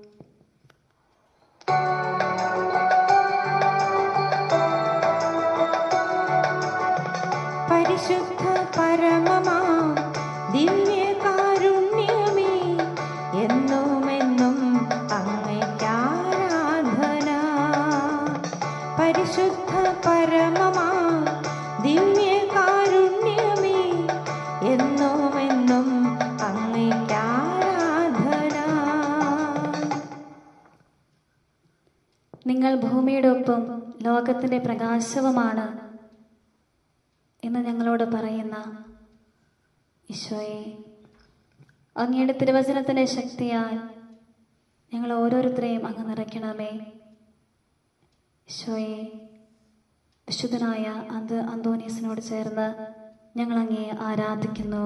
പരിശുദ്ധ പരമമാ ദിവ്യകാരുണ്യമേ എന്നുമെന്നും അങ്ങയ്ക്കാരാധന പരിശുദ്ധ പരമമാ ദിവ്യകാരുണ്യമേ എന്നുമെന്നും അങ്ങയ്ക്കാരാധന നിങ്ങൾ ഭൂമിയുടെ ഒപ്പം ലോകത്തിന്റെ പ്രകാശവുമാണ് എന്ന് ഞങ്ങളോട് പറയുന്ന ഈശോയെ അങ്ങയുടെ തിരുവചനത്തിന്റെ ശക്തിയാൽ ഞങ്ങൾ ഓരോരുത്തരെയും അങ്ങ് നിറയ്ക്കണമേ ഈശോയെ വിശുദ്ധനായ അന്ത് അന്തോനീസിനോട് ചേർന്ന് ഞങ്ങൾ അങ്ങയെ ആരാധിക്കുന്നു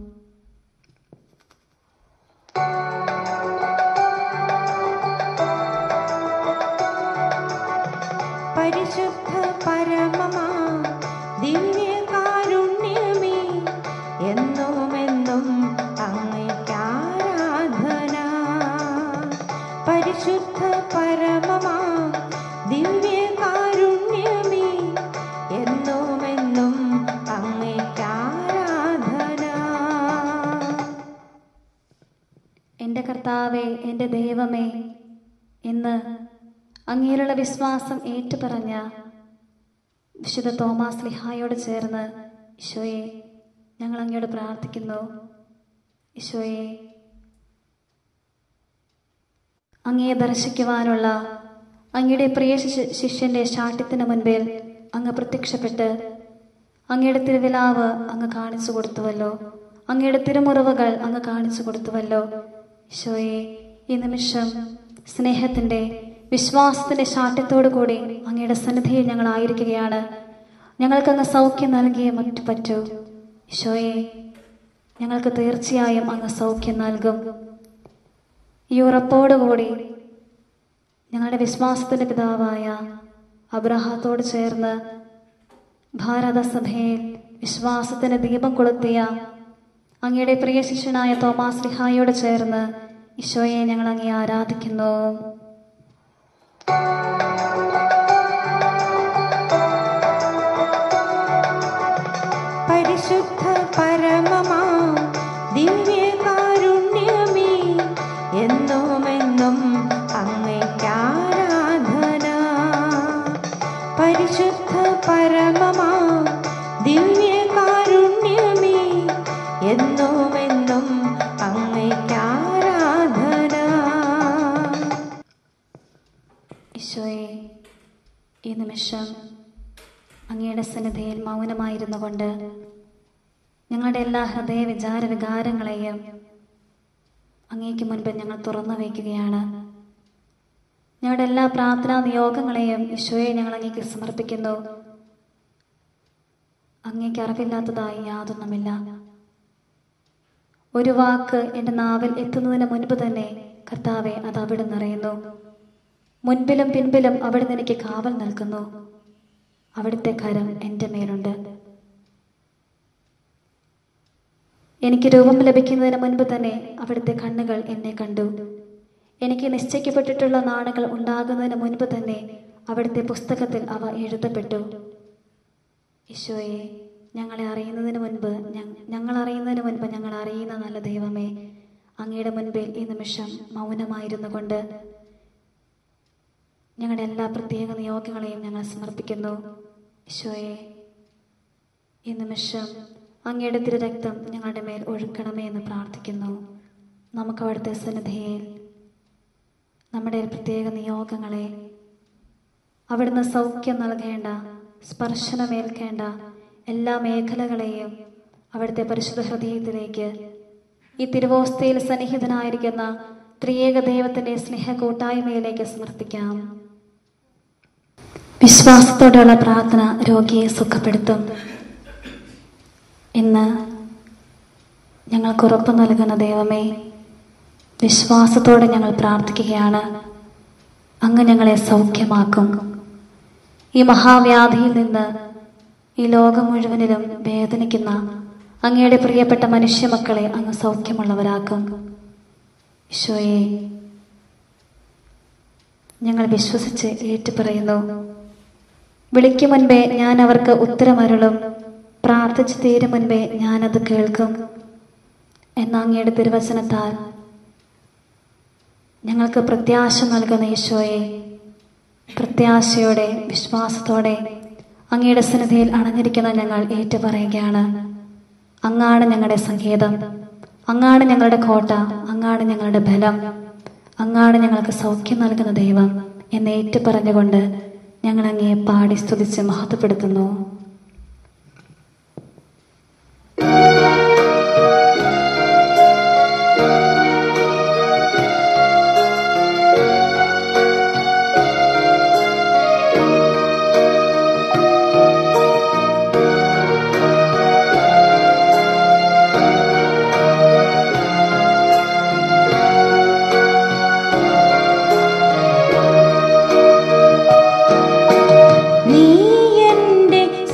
പരിശുദ്ധ പരമമാ ദിവ്യകാരുണ്യമേ എന്നുമെന്നും അങ്ങയ്ക്കാരാധന പരിശുദ്ധ പരമമാ ദിവ്യകാരുണ്യമേ എന്നുമെന്നും അങ്ങയ്ക്കാരാധന എൻ്റെ കർത്താവെ എൻ്റെ ദൈവമേ എന്ന് അങ്ങേലുള്ള വിശ്വാസം ഏറ്റുപറഞ്ഞ വിശുദ്ധ തോമാസ് ലിഹായോട് ചേർന്ന് ഈശോയെ ഞങ്ങൾ അങ്ങയോട് പ്രാർത്ഥിക്കുന്നു ഈശോയെ അങ്ങയെ ദർശിക്കുവാനുള്ള അങ്ങയുടെ പ്രിയ ശിഷ്യ ശിഷ്യന്റെ ശാഠ്യത്തിന് മുൻപിൽ അങ്ങ് പ്രത്യക്ഷപ്പെട്ട് അങ്ങയുടെ തിരുവിലാവ് അങ്ങ് കാണിച്ചു കൊടുത്തുവല്ലോ അങ്ങയുടെ തിരുമുറിവുകൾ അങ്ങ് കാണിച്ചു കൊടുത്തുവല്ലോ ഈശോയെ ഈ നിമിഷം സ്നേഹത്തിന്റെ വിശ്വാസത്തിന്റെ ശാഠ്യത്തോടു കൂടി അങ്ങയുടെ സന്നിധിയിൽ ഞങ്ങൾ ആയിരിക്കുകയാണ് ഞങ്ങൾക്ക് അങ്ങ് സൗഖ്യം നൽകിയേ മറ്റു പറ്റൂ ഈശോയെ ഞങ്ങൾക്ക് തീർച്ചയായും അങ്ങ് സൗഖ്യം നൽകും ഈ ഉറപ്പോടുകൂടി ഞങ്ങളുടെ വിശ്വാസത്തിന്റെ പിതാവായ അബ്രഹാത്തോട് ചേർന്ന് ഭാരത സഭയിൽ വിശ്വാസത്തിന് ദീപം കൊളുത്തിയ അങ്ങയുടെ പ്രിയ ശിഷ്യനായ തോമാസ് ലിഹായോട് ചേർന്ന് ഈശോയെ ഞങ്ങൾ അങ്ങേ ആരാധിക്കുന്നു പരിശുദ്ധ പരമമാ ദിവ്യകാരുണ്യമേ എന്നുമെന്നും അങ്ങയ്ക്കാരാധന പരിശുദ്ധ പരമമാ ദിവ്യകാരുണ്യമേ എന്നുമെന്നും അങ്ങയ്ക്കാരാധന ഈശോയെ ഈ നിമിഷം അങ്ങയുടെ സന്നിധിയിൽ മൗനമായിരുന്നു കൊണ്ട് ഞങ്ങളുടെ എല്ലാ ഹൃദയ വിചാര വികാരങ്ങളെയും അങ്ങേക്ക് മുൻപ് ഞങ്ങൾ തുറന്നു വയ്ക്കുകയാണ് ഞങ്ങളുടെ എല്ലാ പ്രാർത്ഥനാ നിയോഗങ്ങളെയും ഈശോയെ ഞങ്ങൾ അങ്ങേക്ക് സമർപ്പിക്കുന്നു അങ്ങേക്ക് അറിവില്ലാത്തതായി യാതൊന്നുമില്ല ഒരു വാക്ക് എൻ്റെ നാവിൽ എത്തുന്നതിന് മുൻപ് തന്നെ കർത്താവെ അത് അവിടെ നിറയുന്നു മുൻപിലും പിൻപിലും അവിടുന്ന് എനിക്ക് കാവൽ നൽകുന്നു അവിടുത്തെ കരം എൻ്റെ മേലുണ്ട് എനിക്ക് രൂപം ലഭിക്കുന്നതിന് മുൻപ് തന്നെ അവിടുത്തെ കണ്ണുകൾ എന്നെ കണ്ടു എനിക്ക് നിശ്ചയിക്കപ്പെട്ടിട്ടുള്ള നാളുകൾ ഉണ്ടാകുന്നതിന് മുൻപ് തന്നെ അവിടുത്തെ പുസ്തകത്തിൽ അവ എഴുതപ്പെട്ടു ഈശോയെ ഞങ്ങളെ അറിയുന്നതിന് മുൻപ് ഞ- ഞങ്ങൾ അറിയുന്നതിന് മുൻപ് ഞങ്ങൾ അറിയുന്ന നല്ല ദൈവമേ അങ്ങയുടെ മുൻപിൽ ഈ നിമിഷം മൗനമായിരുന്നു കൊണ്ട് ഞങ്ങളുടെ എല്ലാ പ്രത്യേക നിയോഗങ്ങളെയും ഞങ്ങൾ സമർപ്പിക്കുന്നു ഈശോയെ ഈ നിമിഷം അങ്ങയുടെ തിരുരക്തം ഞങ്ങളുടെ മേൽ ഒഴുക്കണമേ എന്ന് പ്രാർത്ഥിക്കുന്നു നമുക്ക് അവിടുത്തെ സന്നിധിയിൽ നമ്മുടെ പ്രത്യേക നിയോഗങ്ങളെ അവിടുന്ന് സൗഖ്യം നൽകേണ്ട സ്പർശനമേൽക്കേണ്ട എല്ലാ മേഖലകളെയും അവിടുത്തെ പരിശുദ്ധ ഹൃദയത്തിലേക്ക് ഈ തിരുവോസ്തയിൽ സന്നിഹിതനായിരിക്കുന്ന ത്രിയേക ദൈവത്തിന്റെ സ്നേഹ കൂട്ടായ്മയിലേക്ക് സമർപ്പിക്കാം വിശ്വാസത്തോടെയുള്ള പ്രാർത്ഥന രോഗിയെ സുഖപ്പെടുത്തും ഇന്ന് ഞങ്ങൾക്ക് ഉറപ്പ് നൽകുന്ന ദൈവമേ വിശ്വാസത്തോടെ ഞങ്ങൾ പ്രാർത്ഥിക്കുകയാണ് അങ്ങ് ഞങ്ങളെ സൗഖ്യമാക്കും ഈ മഹാവ്യാധിയിൽ നിന്ന് ഈ ലോകം മുഴുവനിലും വേദനിക്കുന്ന അങ്ങയുടെ പ്രിയപ്പെട്ട മനുഷ്യ മക്കളെ അങ്ങ് സൗഖ്യമുള്ളവരാക്കും ഈശോയെ ഞങ്ങൾ വിശ്വസിച്ച് ഏറ്റുപറയുന്നു വിളിക്കും മുൻപേ ഞാൻ അവർക്ക് ഉത്തരമരുളും പ്രാർത്ഥിച്ചു തീരും മുൻപേ ഞാനത് കേൾക്കും എന്ന അങ്ങയുടെ തിരുവചനത്താൽ ഞങ്ങൾക്ക് പ്രത്യാശ നൽകുന്ന ഈശോയെ പ്രത്യാശയോടെ വിശ്വാസത്തോടെ അങ്ങയുടെ സന്നിധിയിൽ അണഞ്ഞിരിക്കുന്ന ഞങ്ങൾ ഏറ്റുപറയുകയാണ് അങ്ങാണ് ഞങ്ങളുടെ സങ്കേതം അങ്ങാണ് ഞങ്ങളുടെ കോട്ട അങ്ങാണ് ഞങ്ങളുടെ ബലം അങ്ങാണ് ഞങ്ങൾക്ക് സൗഖ്യം നൽകുന്ന ദൈവം എന്ന് ഏറ്റുപറഞ്ഞുകൊണ്ട് ഞങ്ങൾ അങ്ങയെ പാടി സ്തുതിച്ച് മഹത്വപ്പെടുത്തുന്നു നീ എൻ്റെ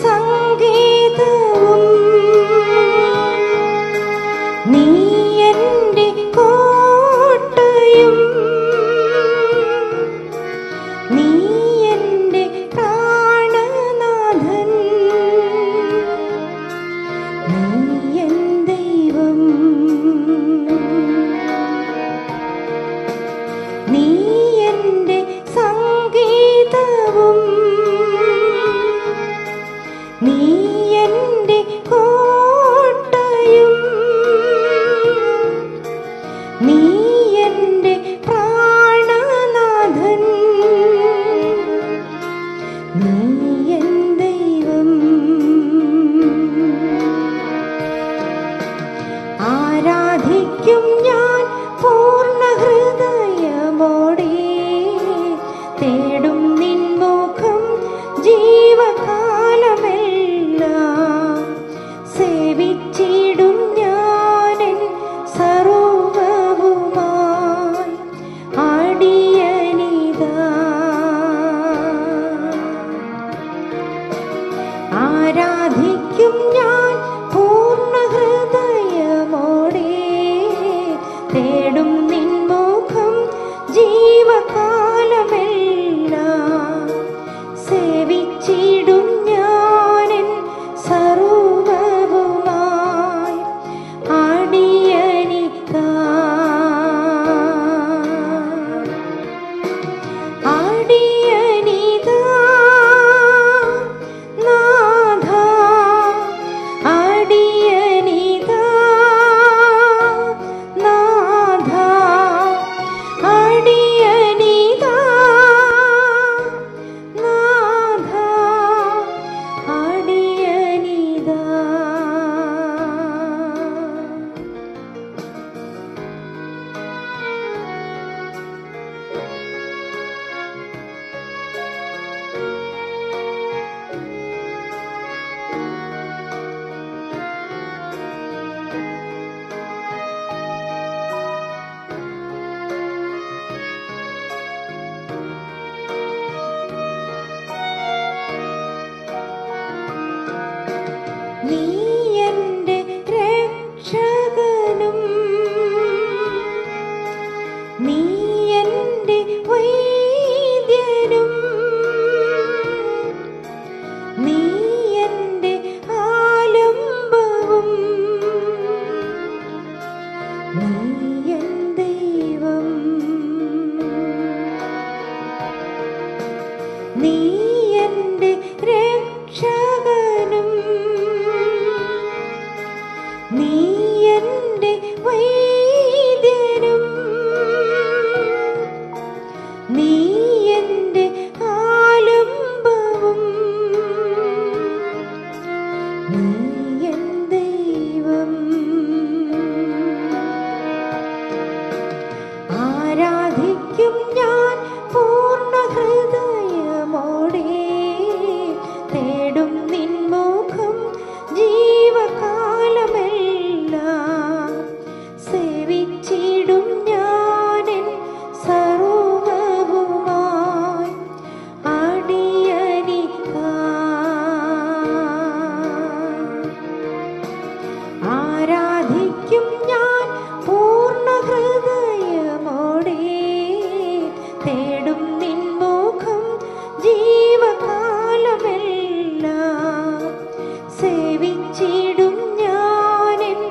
സേവിച്ചിടും ഞാനെൻ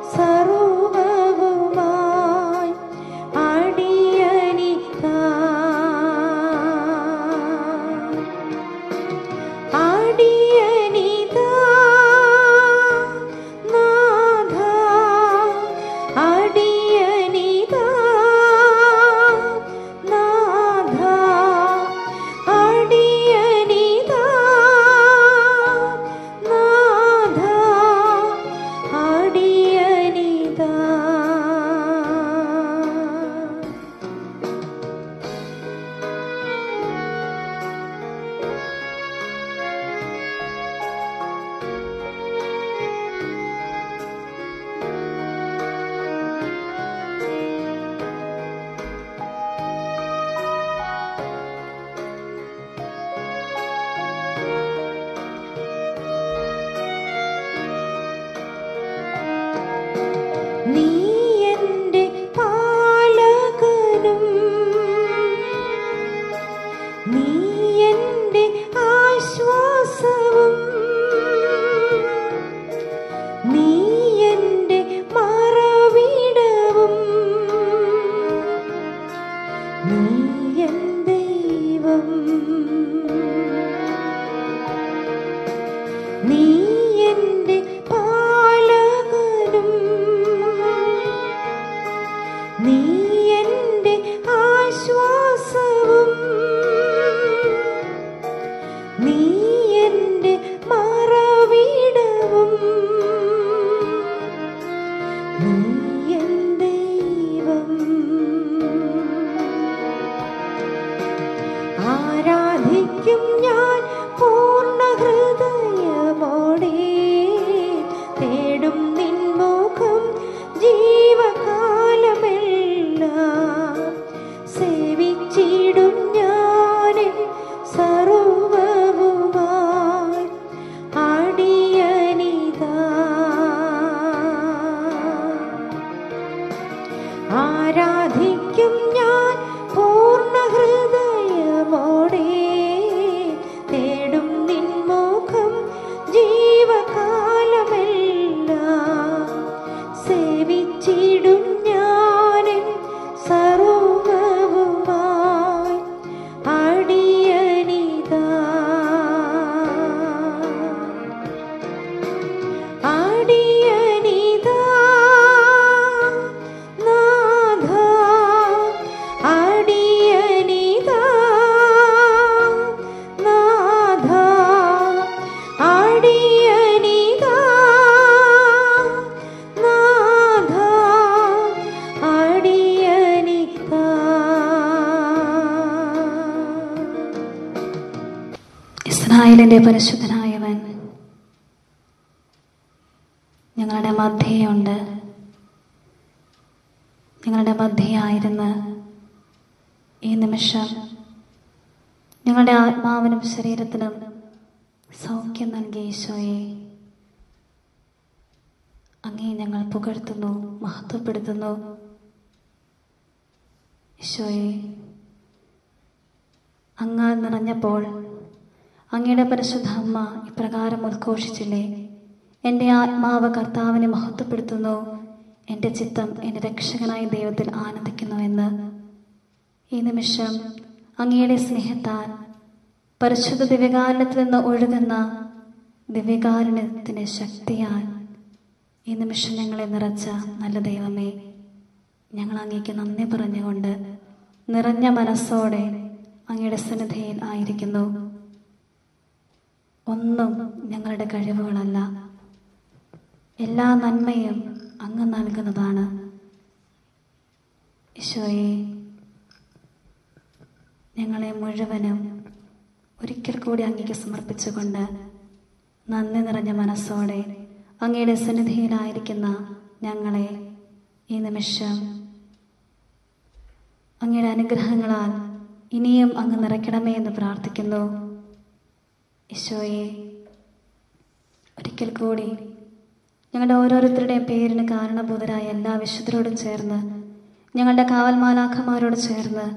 സർവവുമായി അടിയനിതാ അടിയനിതാ നാഥ അടിയനിതാ നാഥ അടിയനിതാ നാഥ അടിയനിതാ നീ എൻ്റെ പാലകനും നീ എൻ്റെ ആശ്വാസവും നീ എൻ്റെ മറവിടവും നീ എൻ ദൈവം നീ എൻ്റെ പാലകനും നീ എൻ്റെ ആശ്വാസവും നീ എൻ്റെ മറവിടവും നീ എൻ ദൈവം ആരാധിക്കും ഞാൻ പൂർണ്ണ ഹൃദയമോടെ തേടും നിൻമുഖം ജീവകാലമെല്ലാം സേവിച്ചിടും ഞാനെൻ സർവവുമായി അടിയനിതാ ആരാധിക്കും ഞാൻ പൂർണ്ണ ഹൃദയമോടെ തേടും നിൻമുഖം ജീവകാലമെല്ലാം സേവിച്ചിടും ഞാനെൻ സർവവുമായി അടിയനിതാ അടിയനിതാ നാഥ അടിയനിതാ നാഥ അടിയനിതാ നാഥ അടിയനിതാ ഇസ്രായേലിന്റെ പരിശുദ്ധനായവൻ ഞങ്ങളുടെ മധ്യയുണ്ട് ഞങ്ങളുടെ മധ്യയായിരുന്ന് ഈ നിമിഷം ഞങ്ങളുടെ ആത്മാവിനും ശരീരത്തിനും സൗഖ്യം നൽകിയ ഈശോയെ അങ്ങേ ഞങ്ങൾ പുകഴ്ത്തുന്നു മഹത്വപ്പെടുത്തുന്നു ഈശോയെ അങ്ങാൽ നിറഞ്ഞപ്പോൾ അങ്ങയുടെ പരിശുദ്ധ അമ്മ ഇപ്രകാരം ഉദ്ഘോഷിച്ചില്ലേ എൻ്റെ ആത്മാവ് കർത്താവിനെ മഹത്വപ്പെടുത്തുന്നു എൻ്റെ ചിത്തം എൻ്റെ രക്ഷകനായ ദൈവത്തിൽ ആനന്ദിക്കുന്നുവെന്ന് ഈ നിമിഷം അങ്ങയുടെ സ്നേഹത്താൽ പരിശുദ്ധ ദിവ്യകാരണത്തിൽ നിന്ന് ഒഴുകുന്ന ദിവ്യകാരുണ്യത്തിൻ്റെ ശക്തിയാൽ ഈ നിമിഷം ഞങ്ങളെ നിറച്ച നല്ല ദൈവമേ ഞങ്ങൾ അങ്ങേക്ക് നന്ദി പറഞ്ഞുകൊണ്ട് നിറഞ്ഞ മനസ്സോടെ അങ്ങയുടെ സന്നിധിയിൽ ആയിരിക്കുന്നു ഒന്നും ഞങ്ങളുടെ കഴിവുകളല്ല എല്ലാ നന്മയും അങ്ങ് നൽകുന്നതാണ് ഈശോയെ ഞങ്ങളെ മുഴുവനും ഒരിക്കൽ കൂടി അങ്ങേക്ക് സമർപ്പിച്ചുകൊണ്ട് നന്ദി നിറഞ്ഞ മനസ്സോടെ അങ്ങയുടെ സന്നിധിയിലായിരിക്കുന്ന ഞങ്ങളെ ഈ നിമിഷം അങ്ങയുടെ അനുഗ്രഹങ്ങളാൽ ഇനിയും അങ്ങ് നിറയ്ക്കണമേ എന്ന് പ്രാർത്ഥിക്കുന്നു ഈശോയെ ഒരിക്കൽ കൂടി ഞങ്ങളുടെ ഓരോരുത്തരുടെയും പേരിന് കാരണഭൂതരായ എല്ലാ വിശുദ്ധരോടും ചേർന്ന് ഞങ്ങളുടെ കാവൽ മാലാഖമാരോട് ചേർന്ന്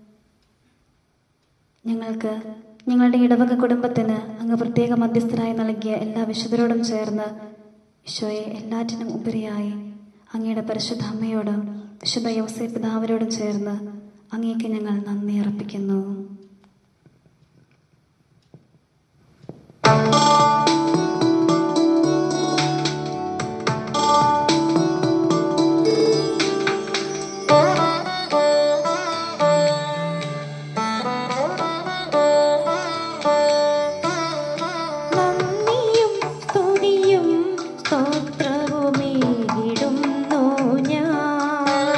ഞങ്ങൾക്ക് ഞങ്ങളുടെ ഇടവക കുടുംബത്തിന് അങ്ങ് പ്രത്യേക മധ്യസ്ഥരായി നൽകിയ എല്ലാ വിശുദ്ധരോടും ചേർന്ന് ഈശോയെ എല്ലാറ്റിനും ഉപരിയായി അങ്ങയുടെ പരിശുദ്ധ അമ്മയോടും വിശുദ്ധ യോസേ പിതാവിനോടും ചേർന്ന് അങ്ങേക്ക് ഞങ്ങൾ നന്ദി അർപ്പിക്കുന്നു നന്ദിയും സ്തുതിയും സ്തോത്രവുമേകിടുന്നു ഞാൻ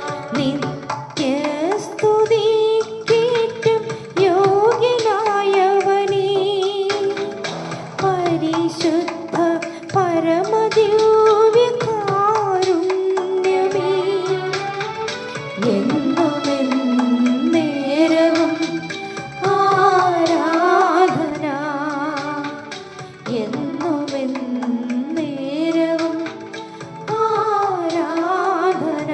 നിത്യസ്തുതിക്കേറ്റം യോഗ്യനായവനേ പരിശുദ്ധ പരമദിവ്യകാരുണ്യമേ എന്നുമെന്നേരവും ആരാധന എന്നുമെന്നേരവും ആരാധന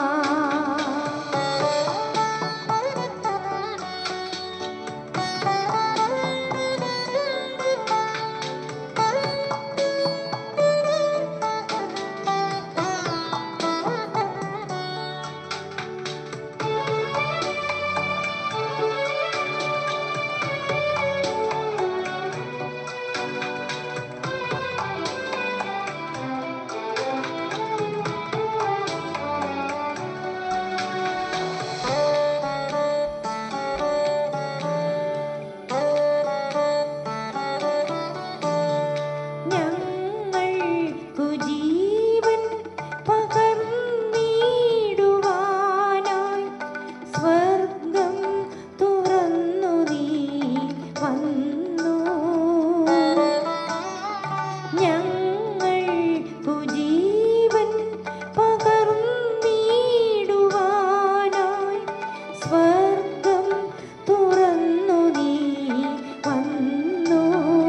ഞങ്ങൾക്കു ജീവൻ പകർന്നിടുവാനായി സ്വർഗം തുറന്നു നീ വന്നു ഞങ്ങൾക്കു ജീവൻ പകർന്നിടുവാനായി സ്വർഗം തുറന്നു നീ വന്നു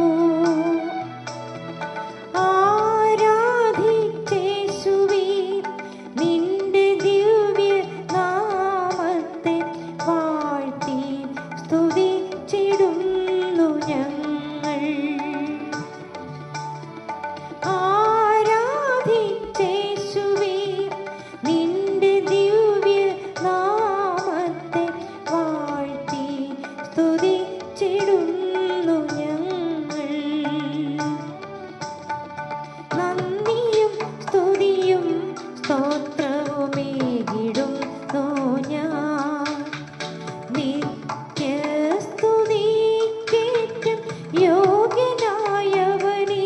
ആരാധിച്ചേശുവേ നിന്റെ ദിവ്യ നാമത്തെ വാഴ്ത്തി സ്തുതിച്ചിടുന്നു ഞങ്ങൾ ആരാധിച്ചേശുവേ നിന്റെ ദിവ്യ നാമത്തെ വാഴ്ത്തി സ്തുതിച്ചിടുന്നു ഞങ്ങൾ നന്ദിയും സ്തുതിയും സ്തോത്രവുമേകിടുന്നു ഞാൻ നിത്യസ്തുതിക്കേറ്റം യോഗ്യനായവനേ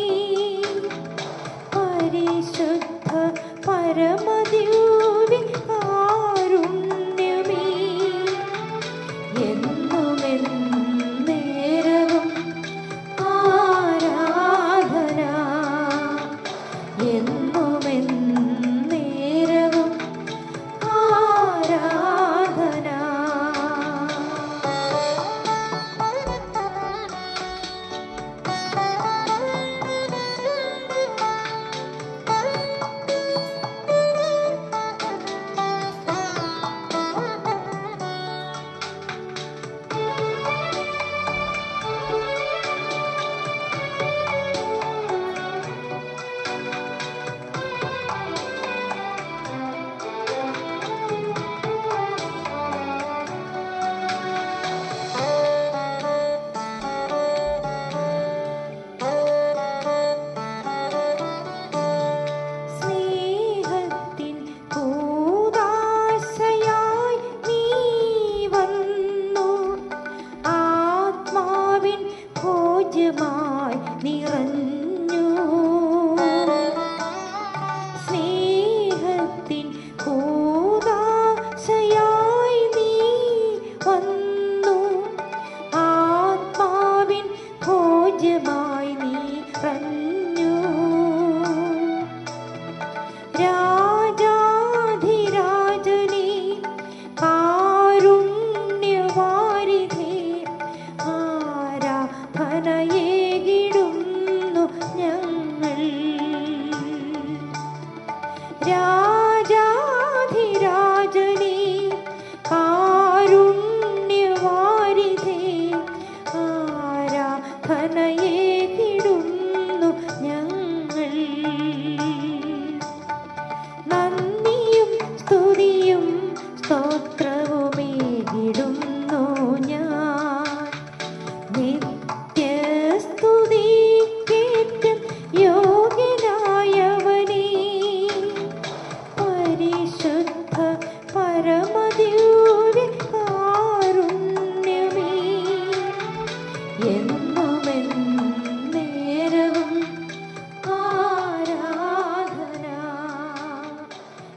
പരിശുദ്ധ പരമദിവ്യകാരുണ്യമേ എന്നുമെന്നേരവും ആരാധന എന്നുമെന്നേരവും ആരാധന സ്നേഹത്തിൻ കൂദാശയായി നീ വന്നു ആത്മാവിൻ ഭോജ്യമായി നിറഞ്ഞു സ്നേഹത്തിൻ കൂദാശയായി നീ വന്നു ആത്മാവിൻ ഭോജ്യമായി നിറഞ്ഞു രാജാധിരാജനേ കാരുണ്യവാരിധേ ആരാധനയേകിടുന്നു ഞങ്ങൾ രാജാധിരാജനേ കാരുണ്യവാരിധേ ആരാധനയേകിടുന്നു ഞങ്ങൾ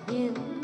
എന്ന്